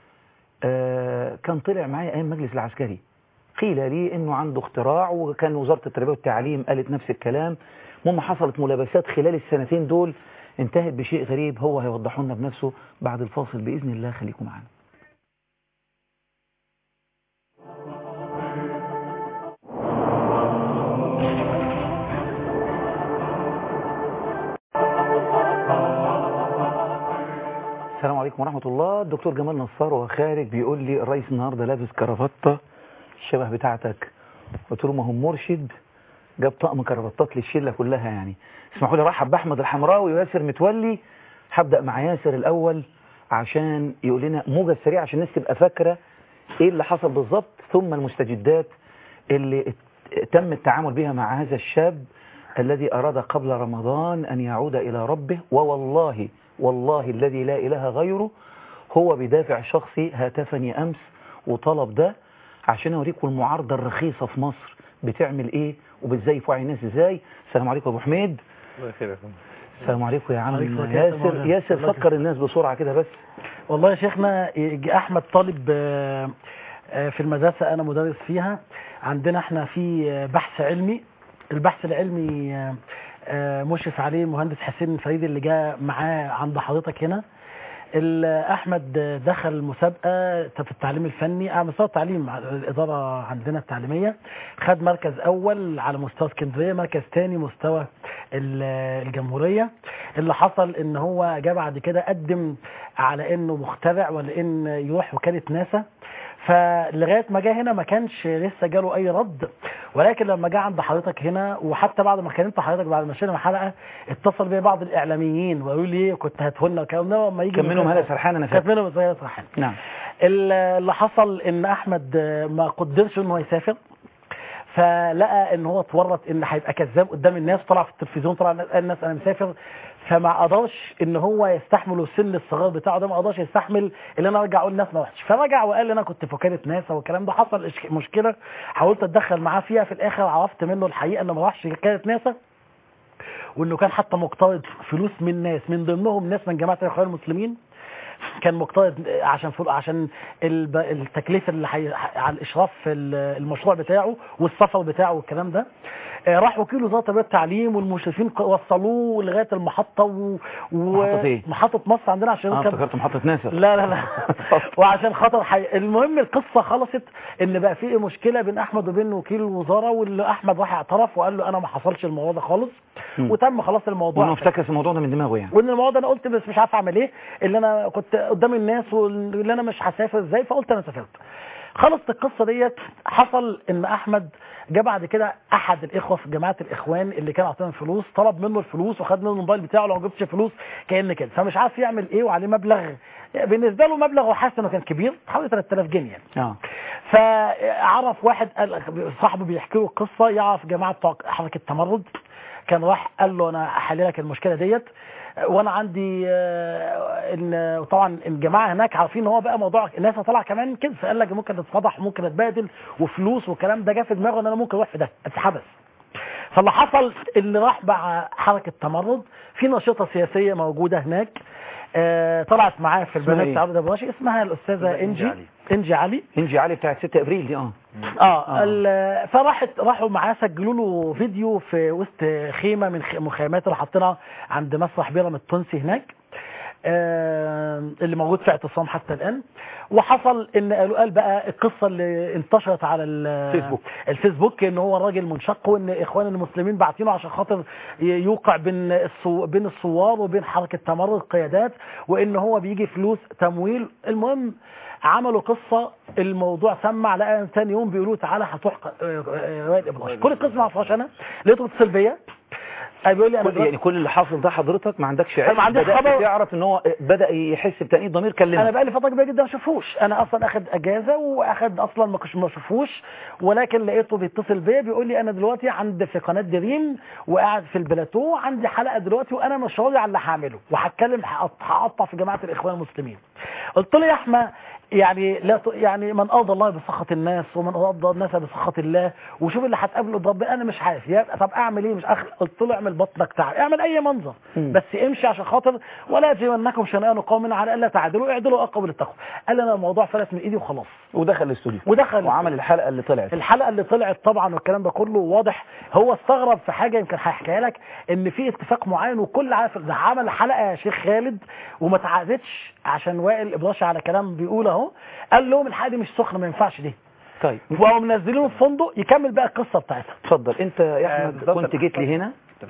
آه كان طلع معايا ايام المجلس العسكري قيل لي انه عنده اختراع وكان وزاره التربيه والتعليم قالت نفس الكلام المهم حصلت ملابسات خلال السنتين دول انتهت بشيء غريب هو هيوضحه لنا بنفسه بعد الفاصل باذن الله خليكم معانا السلام عليكم ورحمة الله الدكتور جمال نصار وهو خارج بيقول لي الرئيس النهاردة لابس كرافتة الشبه بتاعتك قلت له ما هو مرشد جاب طقم كرافتات للشلة كلها يعني اسمحوا لي رحب بأحمد الحمراوي وياسر متولي هبدأ مع ياسر الأول عشان يقول لنا موجز سريع عشان الناس تبقى فاكرة ايه اللي حصل بالظبط ثم المستجدات اللي ات- تم التعامل بها مع هذا الشاب الذي أراد قبل رمضان أن يعود إلى ربه ووالله والله الذي لا إله غيره هو بدافع شخصي هاتفني أمس وطلب ده عشان أوريكم المعارضة الرخيصة في مصر بتعمل إيه وبإزاي في وعي الناس إزاي السلام عليكم يا أبو حميد الله يخير يا فندم. السلام عليكم يا عم عليكم السلام ياسر ورحمة الله. ياسر الله فكر الناس بسرعة كده بس والله يا شيخنا يجي احمد طالب آه، آه، في المدرسه انا مدرس فيها عندنا احنا في آه، بحث علمي البحث العلمي آه، آه، مشرف عليه المهندس حسين فريد اللي جاء معاه عند حضرتك هنا ال- احمد آه، دخل مسابقه في التعليم الفني على مستوى التعليم على الاداره عندنا التعليميه خد مركز اول على مستوى اسكندريه مركز ثاني مستوى ال- الجمهوريه اللي حصل ان هو جه بعد كده قدم على انه مخترع ولا ان يروح وكاله ناسا فلغايه ما جه هنا ما كانش لسه جاله اي رد ولكن لما جه عند حضرتك هنا وحتى بعد ما كلمت حضرتك بعد ما شلنا الحلقه اتصل بيا بعض الاعلاميين وقالوا لي كنت هتهولنا الكلام ده لما يجي كان منهم هلا سرحان انا كانت فاكر منهم هلا سرحان نعم اللي حصل ان احمد ما قدرش ان هو يسافر فلقى ان هو اتورط ان هيبقى كذاب قدام الناس طلع في التلفزيون طلع قال الناس انا مسافر فما قدرش ان هو يستحمل السن الصغير بتاعه ده ما قدرش يستحمل ان انا ارجع اقول الناس ما رحتش فرجع وقال لي انا كنت في وكاله ناسا والكلام ده حصل إشك- مشكله حاولت اتدخل معاه فيها في الاخر عرفت منه الحقيقه انه ما راحش وكاله ناسا وانه كان حتى مقترض فلوس من ناس من ضمنهم ناس من جماعه الاخوان المسلمين كان مقترض عشان فلو عشان الب- التكلفه اللي حي... على الاشراف في ال- المشروع بتاعه والسفر بتاعه والكلام ده آه، راح وكيل وزاره التربيه والتعليم والمشرفين ق- وصلوه لغايه المحطه و... و... محطة إيه؟ محطه مصر عندنا عشان اه كان- افتكرت محطة ناصر لا لا لا وعشان خاطر حي... المهم القصه خلصت ان بقى في مشكله بين احمد وبين وكيل الوزاره واللي احمد راح اعترف وقال له انا ما حصلش الموضوع ده خالص مم. وتم خلاص الموضوع وانا افتكر الموضوع ده من دماغه يعني وان الموضوع ده انا قلت بس مش عارف اعمل ايه اللي انا كنت قدام الناس واللي انا مش هسافر ازاي فقلت انا سافرت خلصت القصه ديت حصل ان احمد جه بعد كده احد الاخوه في جماعه الاخوان اللي كان عاطيهم فلوس طلب منه الفلوس وخد منه الموبايل بتاعه لو ما جبتش فلوس كان كده فمش عارف يعمل ايه وعليه مبلغ بالنسبه له مبلغ وحاسس انه كان كبير حوالي 3000 جنيه يعني اه فعرف واحد قال صاحبه بيحكي له القصه يعرف جماعه بتوع حركه تمرد كان راح قال له انا هحل لك المشكله ديت وانا عندي آه، ان طبعا الجماعه هناك عارفين ان هو بقى موضوع الناس طلع كمان كده فقال لك ممكن تتفضح وممكن اتبادل وفلوس والكلام ده جه في دماغه ان انا ممكن اروح في ده اتحبس فاللي حصل اللي راح مع حركه تمرد في نشيطه سياسيه موجوده هناك آه، طلعت معاه في اسمها البرنامج إيه؟ بتاع عبد الباشا اسمها الاستاذه انجي انجي علي انجي علي بتاعت 6 ابريل دي اه اه ال- فراحت راحوا معاه سجلوا له فيديو في وسط خيمه من خ- مخيمات اللي حاطينها عند مسرح بيرم التونسي هناك آه اللي موجود في اعتصام حتى الان وحصل ان قالوا قال بقى القصه اللي انتشرت على ال- فيسبوك. الفيسبوك ان هو راجل منشق وان اخوان المسلمين باعتينه عشان خاطر ي- يوقع بين الصو... بين الثوار وبين حركه تمرد القيادات وان هو بيجي فلوس تمويل المهم عملوا قصه الموضوع سمع لقى ثاني يوم بيقولوا تعالى هتروح ق- آه، آه، وائل ابراهيم كل القصه ما اعرفهاش انا لقيته اتصل بيا آه، بيقول لي انا كل دلوقتي- يعني كل اللي حاصل ده حضرتك ما عندكش علم ما عنديش بدأت خبر. تعرف ان هو بدا يحس بتانيب ضمير انا كلمه بقى لي فتره كبيره جدا ما اشوفوش انا اصلا اخد اجازه واخد اصلا ما كنتش ما اشوفوش ولكن لقيته بيتصل بيا بيقول لي انا دلوقتي عند في قناه دريم وقاعد في البلاتو عندي حلقه دلوقتي وانا مش راضي على اللي هعمله وهتكلم هقط- هقطع في جماعه الاخوان المسلمين قلت له يا احمد يعني لا ت- يعني من ارضى الله بسخط الناس ومن ارضى الناس بسخط الله وشوف اللي هتقابله ربنا انا مش عارف يا طب اعمل ايه مش أخ... قلت له اعمل بطنك تعال اعمل اي منظر مم. بس امشي عشان خاطر ولا يجرمنكم شنآن قوم على الا تعدلوا اعدلوا اقرب للتقوى قال لي انا الموضوع فلت من ايدي وخلاص ودخل الاستوديو ودخل وعمل الحلقه اللي طلعت الحلقه اللي طلعت طبعا والكلام ده كله واضح هو استغرب في حاجه يمكن هحكيها لك ان في اتفاق معين وكل عارف ده عمل حلقه يا شيخ خالد وما اتعادتش عشان وائل ابراشي على كلام بيقول اهو قال لهم الحلقه دي مش سخنه ما ينفعش دي طيب وقاموا منزلينه في فندق يكمل بقى القصه بتاعتها اتفضل انت يا آه، احمد بالظبط. كنت جيت لي هنا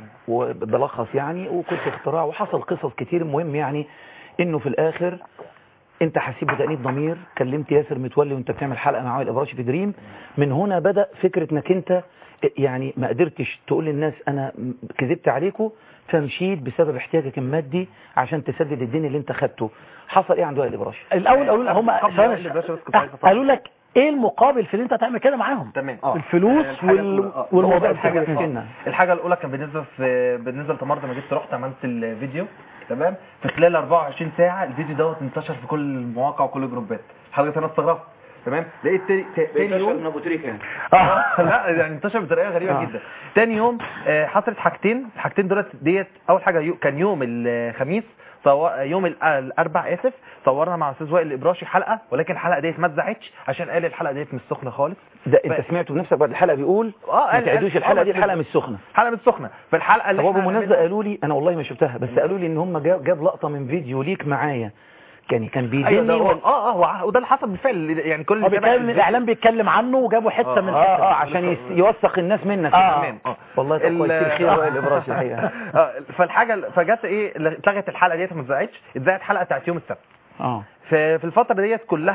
وبلخص يعني وكنت اختراع وحصل قصص كتير المهم يعني انه في الاخر انت حسيت بتأنيب ضمير كلمت ياسر متولي وانت بتعمل حلقه مع وائل ابراشي في دريم من هنا بدأ فكره انك انت يعني ما قدرتش تقول للناس انا كذبت عليكم فمشيت بسبب احتياجك المادي عشان تسدد الدين اللي انت خدته حصل ايه عند وائل ابراشي الاول قالوا هم قبل ثواني، وائل إبراشي بس كنت عايز أفكر. قالوا لك ايه المقابل في اللي انت تعمل كده معاهم تمام الفلوس الحاجة وال... الأولى- آه. والموضوع الحاجة الفكرة الأولى- فينا. الحاجة الأولى كان بالنسبة في بالنسبة لتمرد لما جيت رحت عملت الفيديو تمام في خلال 24 ساعة الفيديو دوت انتشر في كل المواقع وكل الجروبات حاجة أنا استغربت تمام لقيت تاني, تاني يوم ابو تريكه يعني آه. لا يعني انتشر بطريقه غريبه آه. جدا تاني يوم آه، حصلت حاجتين الحاجتين دولت ديت اول حاجه يو كان يوم الخميس صو... يوم ال- الاربع اسف صورنا مع استاذ وائل الابراشي حلقه ولكن الحلقه ديت ما اتذاعتش عشان قال الحلقه ديت مش سخنه خالص ده انت ف- سمعته بنفسك بعد الحلقه بيقول اه ما قال- تعدوش قال- الحلقه آه، دي بس- الحلقه مش سخنه حلقه مش سخنه فالحلقه اللي هو احنا بالمناسبه هنعملها- قالوا لي انا والله ما شفتها بس قالوا لي ان هم جاب, جاب لقطه من فيديو ليك معايا كان كان ايوه بيدلني ده هو وال- اه اه هو- وده اللي حصل بالفعل يعني كل هو اللي بيتابع بيتكلم الفيديو- الاعلام بيتكلم عنه وجابوا حته آه، من اه الحتة اه دي. عشان يس- يوثق الناس منك آه. تمام اه والله طب ال- كويس الخير وائل ابراشي الحقيقه اه فالحاجه فجت ايه اللي اتلغت الحلقه ديت ما اتذاعتش اتذاعت حلقه بتاعت يوم السبت اه في في الفتره ديت كلها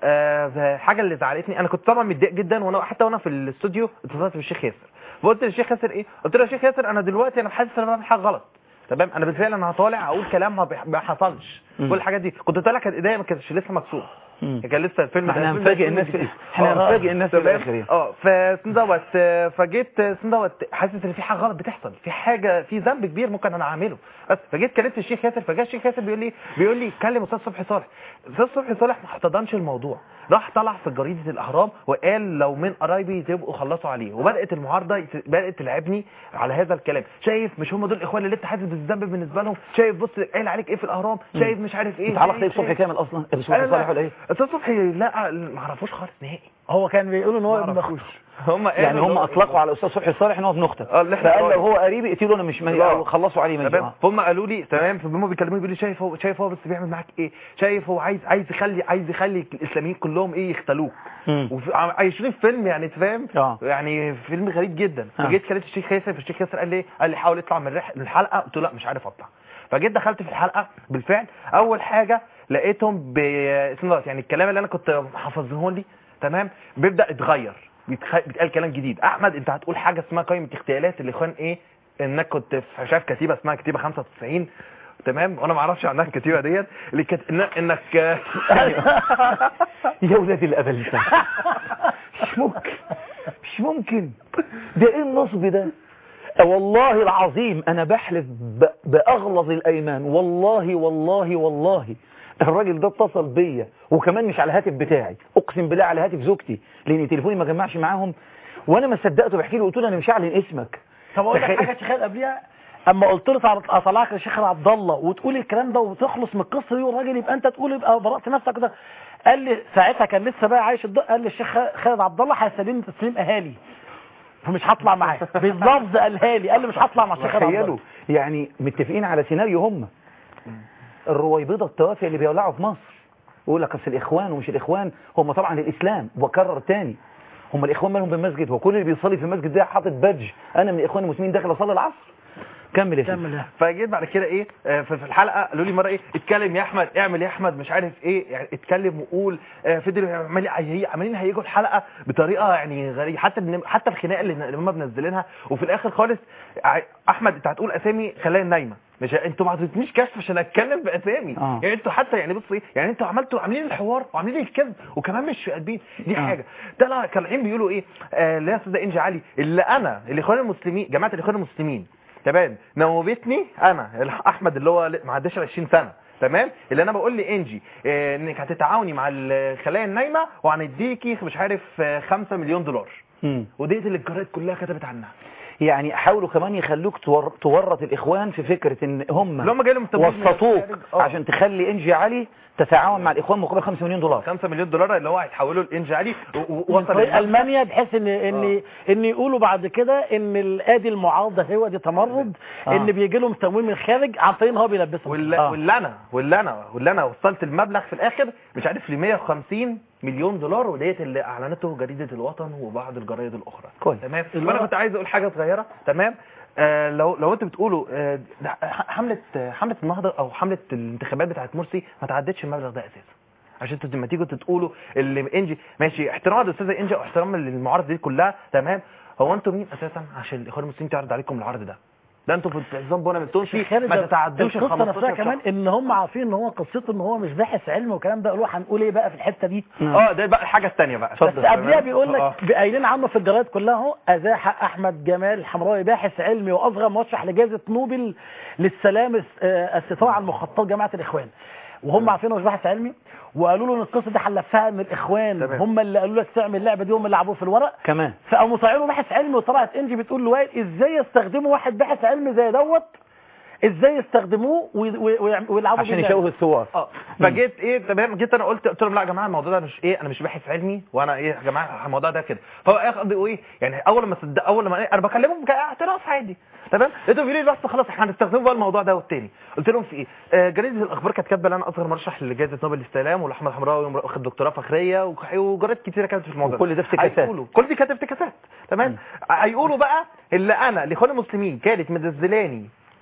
آه حاجه اللي زعلتني انا كنت طبعا متضايق جدا وانا حتى وانا في الاستوديو اتصلت بالشيخ ياسر فقلت للشيخ ياسر ايه قلت له يا شيخ ياسر انا دلوقتي انا حاسس ان انا بعمل حاجه غلط تمام انا بالفعل انا هطالع اقول كلام ما بيح- ما حصلش مم. كل الحاجات دي كنت طالع كانت ايديا ما كانتش لسه مكسوره مم. كان لسه الفيلم احنا ده- الفيلم هنفاجئ ده الناس فيلم في جديد. احنا آه، هنفاجئ الناس في تمام؟ الاخر يعني. اه فاسم دوت آه، فجيت اسم دوت حاسس ان في حاجه غلط بتحصل في حاجه في ذنب كبير ممكن انا اعمله بس فجيت كلمت الشيخ ياسر فجاء الشيخ ياسر بيقول لي بيقول لي كلم استاذ صبحي صالح استاذ صبحي صالح ما احتضنش الموضوع راح طلع في جريده الاهرام وقال لو من قرايبي تبقوا خلصوا عليه وبدات المعارضه يت- بدات تلعبني على هذا الكلام شايف مش هم دول الاخوان اللي انت حاسس بالذنب بالنسبه لهم شايف بص قايل عليك ايه في الاهرام شايف مش عارف ايه انت علاقتك ايه شايف- بصبحي كامل اصلا بصبحي لا، صالح ولا ايه استاذ صبحي لا ما اعرفوش خالص نهائي هو كان بيقولوا ان هو ما ابن أعرفوش. اخته هم يعني قالوا هم إن هو- اطلقوا على الاستاذ صبحي صالح ان هو ابن اختك اه، اللي احنا فقال لو قرايب. هو قريبي اقتلوا انا مش مي... اه. أو خلصوا عليه ميت تمام فهم قالوا لي تمام فهم بيكلموني بيقولوا لي شايف هو شايف هو بس بيعمل معاك ايه شايف هو عايز عايز يخلي عايز يخلي الاسلاميين كلهم ايه يختلوك وعايشين في فيلم يعني تفهم اه. يعني فيلم غريب جدا اه. فجيت كلمت الشيخ ياسر فالشيخ ياسر قال لي إيه؟ قال لي حاول اطلع من الرح- من الحلقه قلت له لا مش عارف اطلع فجيت دخلت في الحلقه بالفعل اول حاجه لقيتهم ب اسمه دوت، يعني الكلام اللي انا كنت حافظه لي تمام بيبدا يتغير بيتخ... بيتقال كلام جديد احمد انت هتقول حاجه اسمها قائمه اغتيالات الاخوان ايه انك كنت في شايف كتيبه اسمها كتيبه 95 تمام وانا ما اعرفش عنها الكتيبه ديت اللي كانت إن- انك يا ولاد الابل ده مش ممكن مش ممكن ده ايه النصب ده والله العظيم انا بحلف ب- باغلظ الايمان والله والله والله الراجل ده اتصل بيا وكمان مش على الهاتف بتاعي اقسم بالله على هاتف زوجتي لان تليفوني ما جمعش معاهم وانا ما صدقته بحكي له قلت له انا مش هعلن اسمك طب اقول لك تخيل- حاجه يا شيخ خالد قبليها اما قلت له تعال اطلعك يا شيخ عبد الله وتقول الكلام ده وتخلص من القصه دي والراجل يبقى انت تقول يبقى برأت نفسك كده قال لي ساعتها كان لسه بقى عايش الضوء قال لي الشيخ خالد عبد الله هيسلمني تسليم اهالي فمش هطلع معاه باللفظ قالها لي قال لي مش هطلع مع الشيخ خالد عبد تخيلوا الله يعني متفقين على سيناريو هم الرويبضة التوافه اللي بيولعوا في مصر يقول لك اصل الاخوان ومش الاخوان هم طبعا الاسلام وكرر تاني هم الاخوان مالهم بالمسجد هو كل اللي بيصلي في المسجد ده حاطط بادج انا من الاخوان المسلمين داخل اصلي العصر كمل يا سيدي كمل يا فجيت بعد كده ايه آه، في في الحلقه قالوا لي مره ايه اتكلم يا احمد اعمل يا احمد مش عارف ايه يعني اتكلم وقول آه، فضلوا يعمل- هي- عمالين هيجوا الحلقه بطريقه يعني غريبه حتى الن- حتى الخناقه اللي اللي هم منزلينها وفي الاخر خالص ع- احمد انت هتقول اسامي خليها نايمه مش انتوا ما عطيتنيش كشف عشان اتكلم باسامي آه. يعني انتوا حتى يعني بص ايه يعني انتوا عملتوا عاملين الحوار وعاملين الكذب وكمان مش قلبين دي آه. حاجه طلع طالعين بيقولوا ايه آه لا يا استاذ انجي علي اللي انا الاخوان المسلمين جماعه الاخوان المسلمين تمام نوبتني انا الح- احمد اللي هو ما عداش ال 20 سنه تمام اللي انا بقول لانجي آه، انك هتتعاوني مع الخلايا النايمه وهنديكي مش عارف 5 مليون دولار مم. وديت اللي الجرايد كلها كتبت عنها يعني حاولوا كمان يخلوك تور... تورط الاخوان في فكره ان هم اللي هم جاي لهم تمويل من وسطوك الخارج. آه. عشان تخلي انجي علي تتعاون مع الاخوان مقابل 5 مليون دولار 5 مليون دولار اللي هو هيتحولوا لانجي علي و- و- من وصل طريق المبلغ. المانيا بحيث ان ان ان يقولوا بعد كده ان الادي المعارضه هو دي تمرد آه. ان بيجي لهم تمويل من الخارج عن طريق ان هو بيلبسهم واللي, آه. واللي انا واللي انا واللي انا وصلت المبلغ في الاخر مش عارف ل 150 مليون دولار وديت اللي اعلنته جريده الوطن وبعض الجرايد الاخرى كويس. تمام اللي وانا هو- كنت عايز اقول حاجه صغيره تمام آه لو لو انتوا بتقولوا آه ده ح- حمله آه، حمله النهضه او حمله الانتخابات بتاعت مرسي ما تعدتش المبلغ ده اساسا عشان انتوا لما تيجوا تقولوا اللي انجي ماشي احترام للاستاذه انجي واحترام للمعارضه دي كلها تمام هو انتوا مين اساسا عشان الاخوان المسلمين تعرض عليكم العرض ده ده انتوا في نظام بونا من تونسي خالد ما تتعدوش ال القصه 15 نفسها شهر. كمان ان هم عارفين ان هو قصته ان هو مش باحث علم والكلام ده قالوا هنقول ايه بقى في الحته دي اه ده بقى الحاجه الثانيه بقى بس قبلها بيقول آه. لك قايلين عنه في الجرايد كلها اهو ازاح احمد جمال الحمراوي باحث علمي واصغر مرشح لجائزه نوبل للسلام الس- آه، الستار المخطط جماعه الاخوان وهم عارفين انه مش باحث علمي وقالوا له ان القصه دي حلفها ان الاخوان تمام. هم اللي قالوا لك تعمل اللعبه دي هم اللي لعبوه في الورق كمان فقاموا طالعين باحث علمي وطلعت انجي بتقول لوائل ازاي يستخدموا واحد باحث علمي زي دوت ازاي يستخدموه وي- وي- ويعم- ويلعبوا عشان بيه يشوه الثوار اه فجيت ايه تمام جيت انا قلت قلت لهم لا يا جماعه الموضوع ده مش ايه انا مش باحث علمي وانا ايه يا جماعه الموضوع ده كده فهو ياخدوا ايه يعني اول ما صدق اول ما إيه انا بكلمهم كاعتراف عادي تمام لقيتهم بيقولوا لي بس خلاص احنا هنستخدمه بقى الموضوع ده والتاني قلت لهم في ايه آه جريده الاخبار كانت كاتبه ان انا اصغر مرشح لجائزه نوبل للسلام والاحمد حمراوي واخد دكتوراه فخريه وك- وجرائد كتيره كانت في الموضوع وكل ده افتكاسات. هيقولوا كل دي كانت افتكاسات تمام هيقولوا بقى اللي انا لاخوان المسلمين كانت منزلاني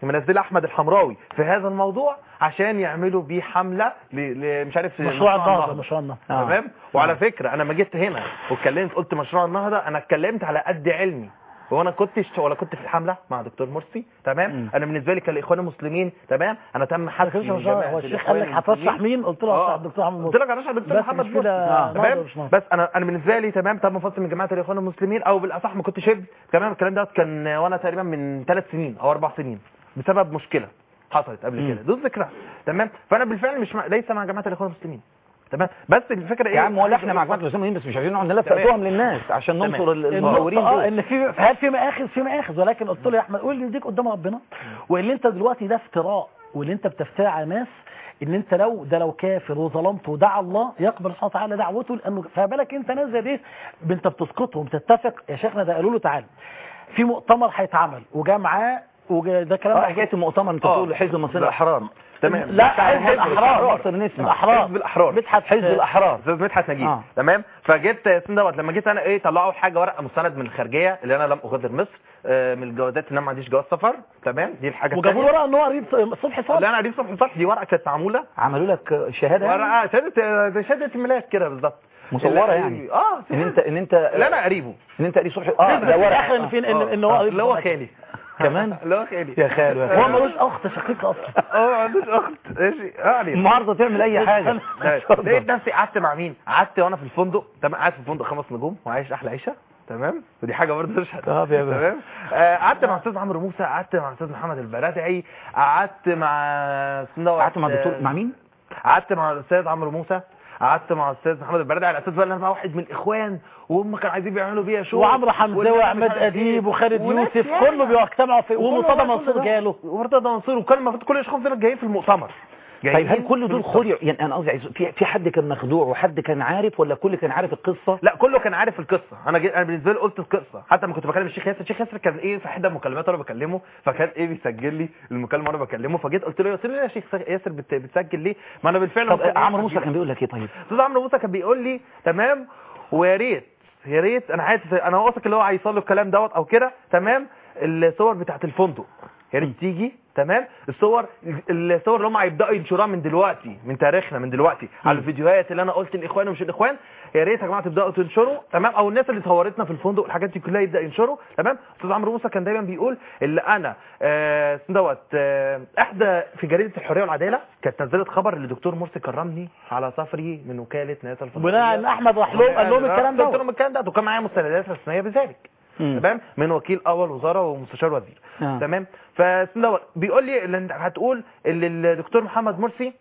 منزله احمد الحمراوي في هذا الموضوع عشان يعملوا بيه حمله ل... ل... مش عارف مشروع النهضه مشروع النهضه آه. تمام وعلى فكره انا لما جيت هنا واتكلمت قلت مشروع النهضه انا اتكلمت على قد علمي هو انا كنتش ولا كنت في الحمله مع دكتور مرسي تمام مم. انا بالنسبه لي كالاخوان المسلمين تمام انا تم ما حذفي كانش من مشروع جماعة هو الشيخ قال لك الإخوان هترشح المسلمين. مين قلت له آه. هرشح الدكتور محمد قلت لك هرشح الدكتور بس محمد مش مرسي كده آه. نهضة تمام مش نهضة. بس انا انا بالنسبه لي تمام تم فصل من جماعه الاخوان المسلمين او بالاصح ما كنتش ابن تمام الكلام ده كان وانا تقريبا من ثلاث سنين او اربع سنين بسبب مشكله حصلت قبل مم. كده دول ذكرى تمام فانا بالفعل مش مع... ليس مع جماعه الاخوان المسلمين تمام بس الفكره ايه يا عم ولا احنا عايز مع أقول- جماعه الاسلاميين بس مش عايزين نقعد نلف تمام. تهم للناس عشان تمام. ننصر ال- المزورين النقطة اه دول ان في هل في مآخذ في مآخذ ولكن قلت له يا احمد قول لي ديك قدام ربنا واللي انت دلوقتي ده افتراء واللي انت بتفتري على ناس ان انت لو ده لو كافر وظلمته ودعا الله يقبل سبحانه وتعالى دعوته لانه فبالك انت ناس زي دي انت بتسقطهم تتفق يا شيخنا ده قالوا له تعالى في مؤتمر هيتعمل وجا معاه وده كلام اه حكايه المؤتمر انت آه. بتقول حزب مصر الاحرار تمام لا حزب مصر الاحرار مصر نسمع الاحرار حزب الأحرار. مدحت حزب الاحرار استاذ مدحت نجيب آه. تمام فجيت ياسين دوت لما جيت انا ايه طلعوا حاجه ورقه مستند من الخارجيه اللي انا لم اغادر مصر آه، من الجوازات ان انا ما عنديش جواز سفر تمام دي الحاجه وجابوا له الثانيه ورقه ان هو قريب صبحي اللي صالح انا قريب صبحي صالح دي ورقه كانت معموله عملوا لك شهاده يعني ورقه شهاده زي شهاده الميلاد كده بالظبط مصوره اللي- يعني اه ان انت ان انت لا انا قريبه ان انت قريب صبحي اه ده ده ورقه اخر ان في ان ان هو آه، قريب اللي هو صالح. خالي كمان اللي هو خالي يا خالو يا هو خالو ملوش اخت شقيقه اصلا اه ما عندوش اخت ماشي اه علينا النهارده تعمل اي حاجه لقيت نفسي قعدت مع مين؟ قعدت وانا في الفندق تمام قاعد في الفندق خمس نجوم وعايش احلى عيشه تمام ودي حاجه برضه مش هت- طب يا باشا. تمام آه، قعدت مع استاذ عمرو موسى قعدت مع استاذ محمد البرادعي قعدت مع اسمه دوت، قعدت مع الدكتور آه، مع مين؟ قعدت مع الاستاذ عمرو موسى قعدت مع الاستاذ محمد البرادعي على اساس بقى ان انا بقى واحد من الاخوان وهم كانوا عايزين بيعملوا بيها شو وعمرو حمزه والناس وعماد مش عارف اديب إيه. وخالد وناس يوسف ياما. كله بيجتمعوا في وكله ومرتضى بقى كل منصور ده. جاله ومرتضى منصور وكان المفروض كل الاشخاص دول جايين في المؤتمر طيب جايين هل كل في دول المؤتمر. خدعوا يعني انا قصدي عايز- في في حد كان مخدوع وحد كان عارف ولا كل كان عارف القصه لا كله كان عارف القصه انا جي... انا بالنسبه لي قلت القصه حتى لما كنت بكلم الشيخ ياسر الشيخ ياسر كان ايه في حد المكالمات وانا بكلمه فكان ايه بيسجل لي المكالمه وانا بكلمه فجيت قلت له قلت له يا شيخ ياسر بت... بتسجل ليه ما انا بالفعل طب ممكن عمرو موسى أسجل. كان بيقول لك ايه طيب استاذ عمرو موسى كان بيقول لي تمام ويا ريت يا ريت انا عايز انا واثق اللي هو هيصل له الكلام دوت او كده تمام الصور بتاعت الفندق يا ريت تيجي تمام الصور الصور اللي هم هيبداوا ينشروها من دلوقتي من تاريخنا من دلوقتي على الفيديوهات اللي انا قلت الاخوان ومش الاخوان يا ريت يا جماعه تبداوا تنشروا تمام او الناس اللي صورتنا في الفندق الحاجات دي كلها يبدا ينشروا تمام استاذ عمرو موسى كان دايما بيقول اللي انا آه اسمه دوت آه احدى في جريده الحريه والعداله كانت نزلت خبر اللي دكتور مرسي كرمني على سفري من وكاله ناسا الفضائيه بناء ان احمد راح لهم قال لهم الكلام قلت ده لهم الكلام ده وكان معايا مستندات رسميه بذلك مم. تمام من وكيل اول وزاره ومستشار وزير آه. تمام فاسم دوت بيقول لي اللي انت هتقول اللي الدكتور محمد مرسي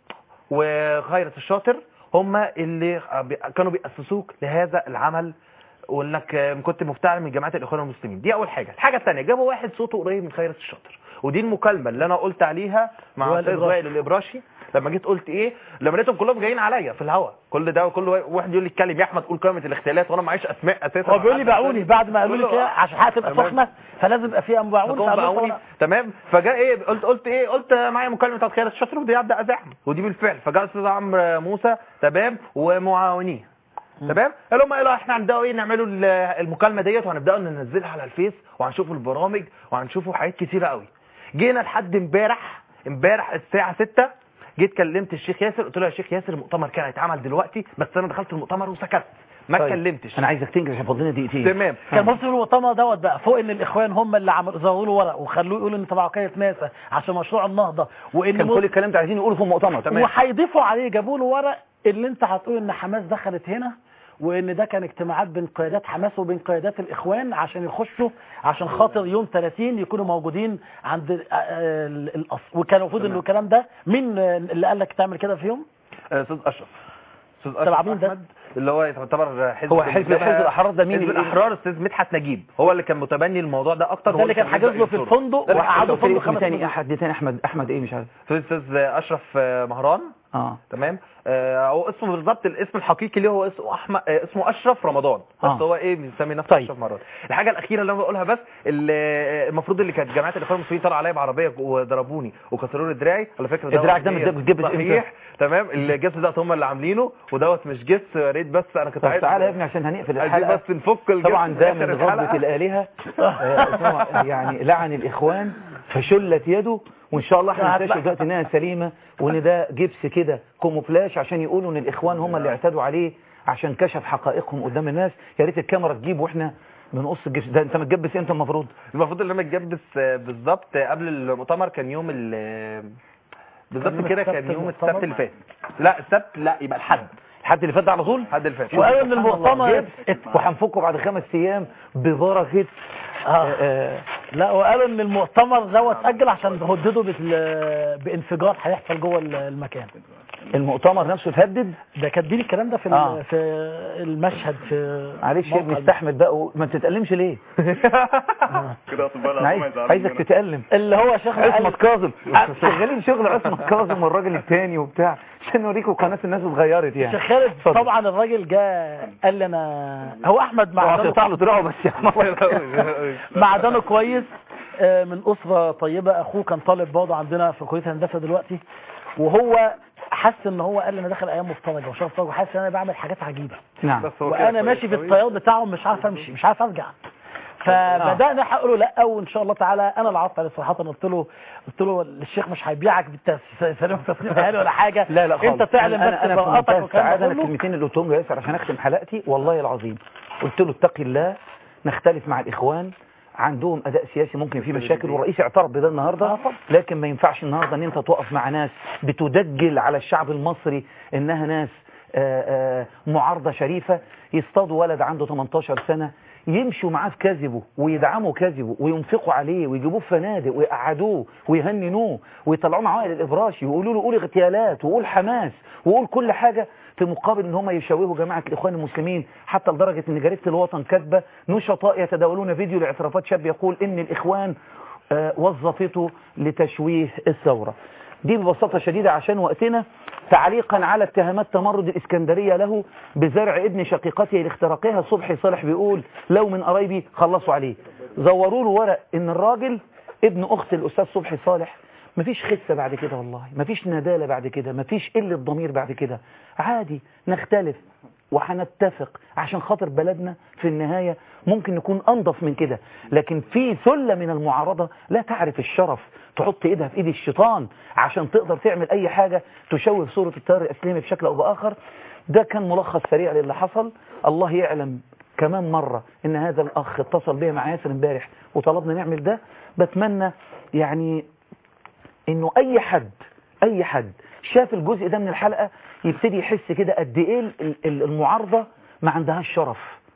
وخيرت الشاطر هم اللي بي- كانوا بيأسسوك لهذا العمل وانك كنت مفتعل من جماعه الاخوان المسلمين دي اول حاجه الحاجه الثانيه جابوا واحد صوته قريب من خيرت الشاطر ودي المكالمه اللي انا قلت عليها مع وائل الاستاذ الإبراشي. وائل الابراشي لما جيت قلت ايه لما لقيتهم كلهم جايين عليا في الهوا كل ده وكل واحد يقول لي اتكلم يا احمد قول قائمه الاغتيالات وانا معيش اسماء اساسا هو بيقول لي باعوني بعد ما قالوا لي كله- كده عشان حاجه تبقى تمام. سخنه فلازم يبقى فيها باعوني فقوم فقالوا بقوني لي تمام فجاء ايه قلت قلت ايه قلت معايا مكالمه بتاعت خيرت الشاطر ودي ابدا ازاحم ودي بالفعل فجاء استاذ عمرو موسى تمام ومعاونيه تمام قالوا لهم قالوا احنا هنبداوا ايه نعملوا ال- المكالمه ديت وهنبداوا ننزلها على الفيس وهنشوفوا البرامج وهنشوفوا حاجات كتيره قوي جينا لحد امبارح امبارح الساعه 6 جيت كلمت الشيخ ياسر قلت له يا شيخ ياسر المؤتمر كان هيتعمل دلوقتي بس انا دخلت المؤتمر وسكت ما طيب. اتكلمتش انا عايزك تنجز عشان فاضلنا دقيقتين تمام كان مصر المؤتمر دوت بقى فوق ان الاخوان هم اللي عملوا زودوا له ورق وخلوه يقول ان تبع وكاله ناسا عشان مشروع النهضه وان كان مصر- كل الكلام ده عايزين يقولوا في المؤتمر تمام. وهيضيفوا عليه جابوا له ورق اللي انت هتقول ان حماس دخلت هنا وان ده كان اجتماعات بين قيادات حماس وبين قيادات الاخوان عشان يخشوا عشان خاطر يوم 30 يكونوا موجودين عند ال- ال- الاصل وكان المفروض انه الكلام ده مين اللي قال لك تعمل كده في يوم آه، استاذ اشرف استاذ تبع اشرف مين ده؟ احمد اللي هو يعتبر حزب هو حزب حزب الاحرار ده مين حزب اللي- الاحرار استاذ مدحت نجيب هو اللي كان متبني الموضوع ده اكتر ده اللي كان حاجز له في الفندق ده اللي وقعدوا في فندق اسم خمس تاني نجوم. احد تاني احمد احمد ايه مش عارف في الاستاذ اشرف آه، مهران اه تمام آه، هو اسمه بالظبط الاسم الحقيقي ليه هو اسمه احمد آه، اسمه اشرف رمضان بس آه. هو ايه بيسمي نفسه طيب. اشرف مهران الحاجه الاخيره اللي انا بقولها بس اللي آه، المفروض اللي كانت جماعه الاخوان المسلمين طلعوا عليا بعربيه وضربوني وكسروا لي دراعي على فكره دوت الدراع ده هي متجاب- جبس إمتى؟ صحيح تمام الجبس دوت هم اللي عاملينه ودوت مش جبس يا ريت بس انا كنت طب عايز تعالى يا ابني عشان هنقفل عايزين الحلقه بس نفك الجبس طبعا في ده آخر من الحلقة. غضبة الآلهة آه، اسمه يعني لعن الإخوان فشلت يده وان شاء الله احنا هتبقى- نكتشف دلوقتي انها سليمه وان ده جبس كده كوموفلاش عشان يقولوا ان الاخوان هم اللي اعتدوا عليه عشان كشف حقائقهم قدام الناس يا ريت الكاميرا تجيب واحنا بنقص الجبس ده انت متجبس امتى المفروض المفروض ان انا متجبس آه، بالظبط آه، قبل المؤتمر كان يوم ال كان بالظبط يوم كده السبت كان يوم المؤتمر؟ السبت اللي فات لا السبت لا يبقى الحد الحد اللي فات ده على طول الحد اللي فات وقالوا ان سبحان الله، المؤتمر جبس. وهنفكه بعد خمس ايام ببركه آه. آه، لا وقالوا ان المؤتمر دوت اتاجل عشان هددوا بال- بانفجار هيحصل جوه المكان المؤتمر نفسه اتهدد ده كاتبين الكلام ده في ال- آه. في المشهد في معلش يا ابني موقع- استحمل بقى و- ما تتألمش ليه كده اطباء أنا العظام عايز هيزعلوا عايزك مننا. تتألم اللي هو شيخنا قال عصمت كاظم شغالين شغل عصمت كاظم والراجل التاني وبتاع عشان نوريكم قناة الناس اتغيرت يعني الشيخ خالد اتفضل. طبعا الراجل جاء قال لي انا هو احمد معدنه هتقطع له دراعه بس يا عم معدنه كويس آه، من اسره طيبه اخوه كان طالب برضه عندنا في كليه هندسه دلوقتي وهو حس ان هو قال لي انا داخل ايام مفترجه وشهر مفترجه وحاسس ان انا بعمل حاجات عجيبه نعم بس هو كده وانا كويس ماشي في قوي. الطيار بتاعهم مش عارف امشي مش عارف ارجع فبدانا هقول له لا وان شاء الله تعالى انا اللي عرضت عليه صراحه قلت له قلت له الشيخ مش هيبيعك بالتسليم تسليم اهالي ولا حاجه لا لا خالص انت تعلم انا بس انا, أنا في براءتك منتهى والكلام السعاده ده انا كله الكلمتين اللي قلتهم له ياسر عشان اختم حلقتي والله العظيم قلت له اتق الله نختلف مع الاخوان عندهم اداء سياسي ممكن فيه مشاكل والرئيس اعترف بده النهارده آه طبعا. لكن ما ينفعش النهارده ان انت تقف مع ناس بتدجل على الشعب المصري انها ناس آه، آه، معارضه شريفه يصطادوا ولد عنده 18 سنه يمشوا معاه في كذبه ويدعموا كذبه وينفقوا عليه ويجيبوه في فنادق ويقعدوه ويهننوه ويطلعوه مع وائل الابراشي ويقولوا له قول اغتيالات وقول حماس وقول كل حاجه في مقابل ان هم يشوهوا جماعه الاخوان المسلمين حتى لدرجه ان جريده الوطن كاتبه نشطاء يتداولون فيديو لاعترافات شاب يقول ان الاخوان آه، وظفته لتشويه الثوره دي ببساطة شديدة عشان وقتنا تعليقا على اتهامات تمرد الإسكندرية له بزرع ابن شقيقته لاختراقها صبحي صالح بيقول لو من قرايبي خلصوا عليه زوروا له ورق ان الراجل ابن اخت الاستاذ صبحي صالح مفيش خسة بعد كده والله مفيش ندالة بعد كده مفيش قلة ضمير بعد كده عادي نختلف وهنتفق عشان خاطر بلدنا في النهاية ممكن نكون أنظف من كده لكن في ثلة من المعارضة لا تعرف الشرف تحط إيدها في إيد الشيطان عشان تقدر تعمل أي حاجة تشوه صورة التيار الإسلامي بشكل أو بآخر ده كان ملخص سريع للي حصل الله يعلم كمان مرة إن هذا الأخ اتصل بيا مع ياسر امبارح وطلبنا نعمل ده بتمنى يعني إنه أي حد أي حد شاف الجزء ده من الحلقة يبتدي يحس كده قد إيه ال- ال- المعارضة ما عندهاش شرف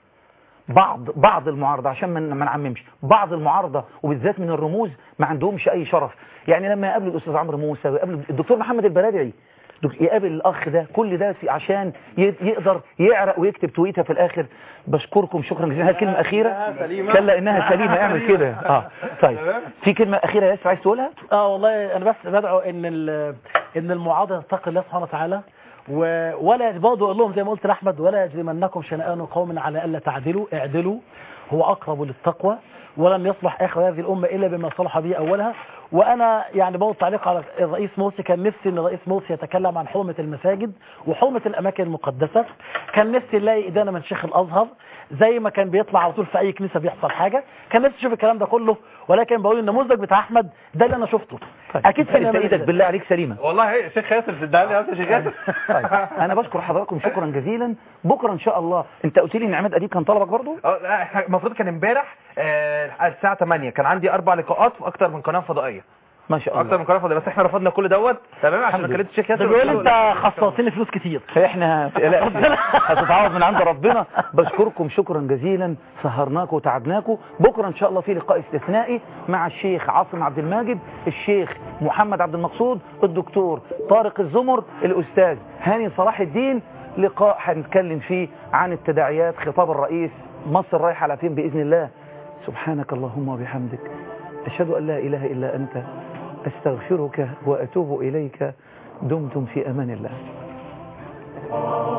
بعض بعض المعارضة عشان ما ما نعممش بعض المعارضة وبالذات من الرموز ما عندهمش أي شرف يعني لما يقابلوا الأستاذ عمرو موسى ويقابلوا الدكتور محمد البرادعي دك- يقابل الأخ ده كل ده في- عشان ي- يقدر يعرق ويكتب تويتة في الآخر بشكركم شكرا جزيلا هل كلمة أخيرة كلا إنها سليمة اعمل كده اه طيب في كلمة أخيرة يا ياسر عايز تقولها اه والله انا بس بدعو ان ال- ان المعارضه تتقي الله سبحانه وتعالى و- ولا برضه اقول لهم زي ما قلت لاحمد ولا يجرمنكم شنآن قوم على الا تعدلوا اعدلوا هو اقرب للتقوى ولن يصلح اخر هذه الامه الا بما صلح به اولها وانا يعني برضه تعليق على الرئيس مرسي كان نفسي ان الرئيس مرسي يتكلم عن حرمه المساجد وحرمه الاماكن المقدسه كان نفسي نلاقي ادانه من شيخ الازهر زي ما كان بيطلع على طول في اي كنيسه بيحصل حاجه كان نفسي اشوف الكلام ده كله ولكن بقول النموذج بتاع احمد ده اللي انا شفته اكيد في انت نماذج ايدك ده. بالله عليك سليمة والله يا شيخ ياسر تدعي لي يا شيخ ياسر طيب انا بشكر حضراتكم شكرا جزيلا بكره ان شاء الله انت قلت لي ان عماد اديب كان طلبك برضو اه لا، إحنا المفروض كان امبارح آه، الساعه 8 كان عندي اربع لقاءات في اكتر من قناه فضائيه ما شاء اكتر الله من قناه فضائيه بس احنا رفضنا كل دوت تمام عشان ما الحمد كلمتش الشيخ ده ياسر بيقول قلت له انت خسرتني فلوس كتير احنا لا هتتعوض من عند ربنا بشكركم شكرا جزيلا سهرناكم وتعبناكم بكره ان شاء الله في لقاء استثنائي مع الشيخ عاصم عبد الماجد الشيخ محمد عبد المقصود الدكتور طارق الزمر الاستاذ هاني صلاح الدين لقاء هنتكلم فيه عن التداعيات خطاب الرئيس مصر رايحه على فين باذن الله سبحانك اللهم وبحمدك اشهد ان لا اله الا انت استغفرك واتوب اليك دمتم في امان الله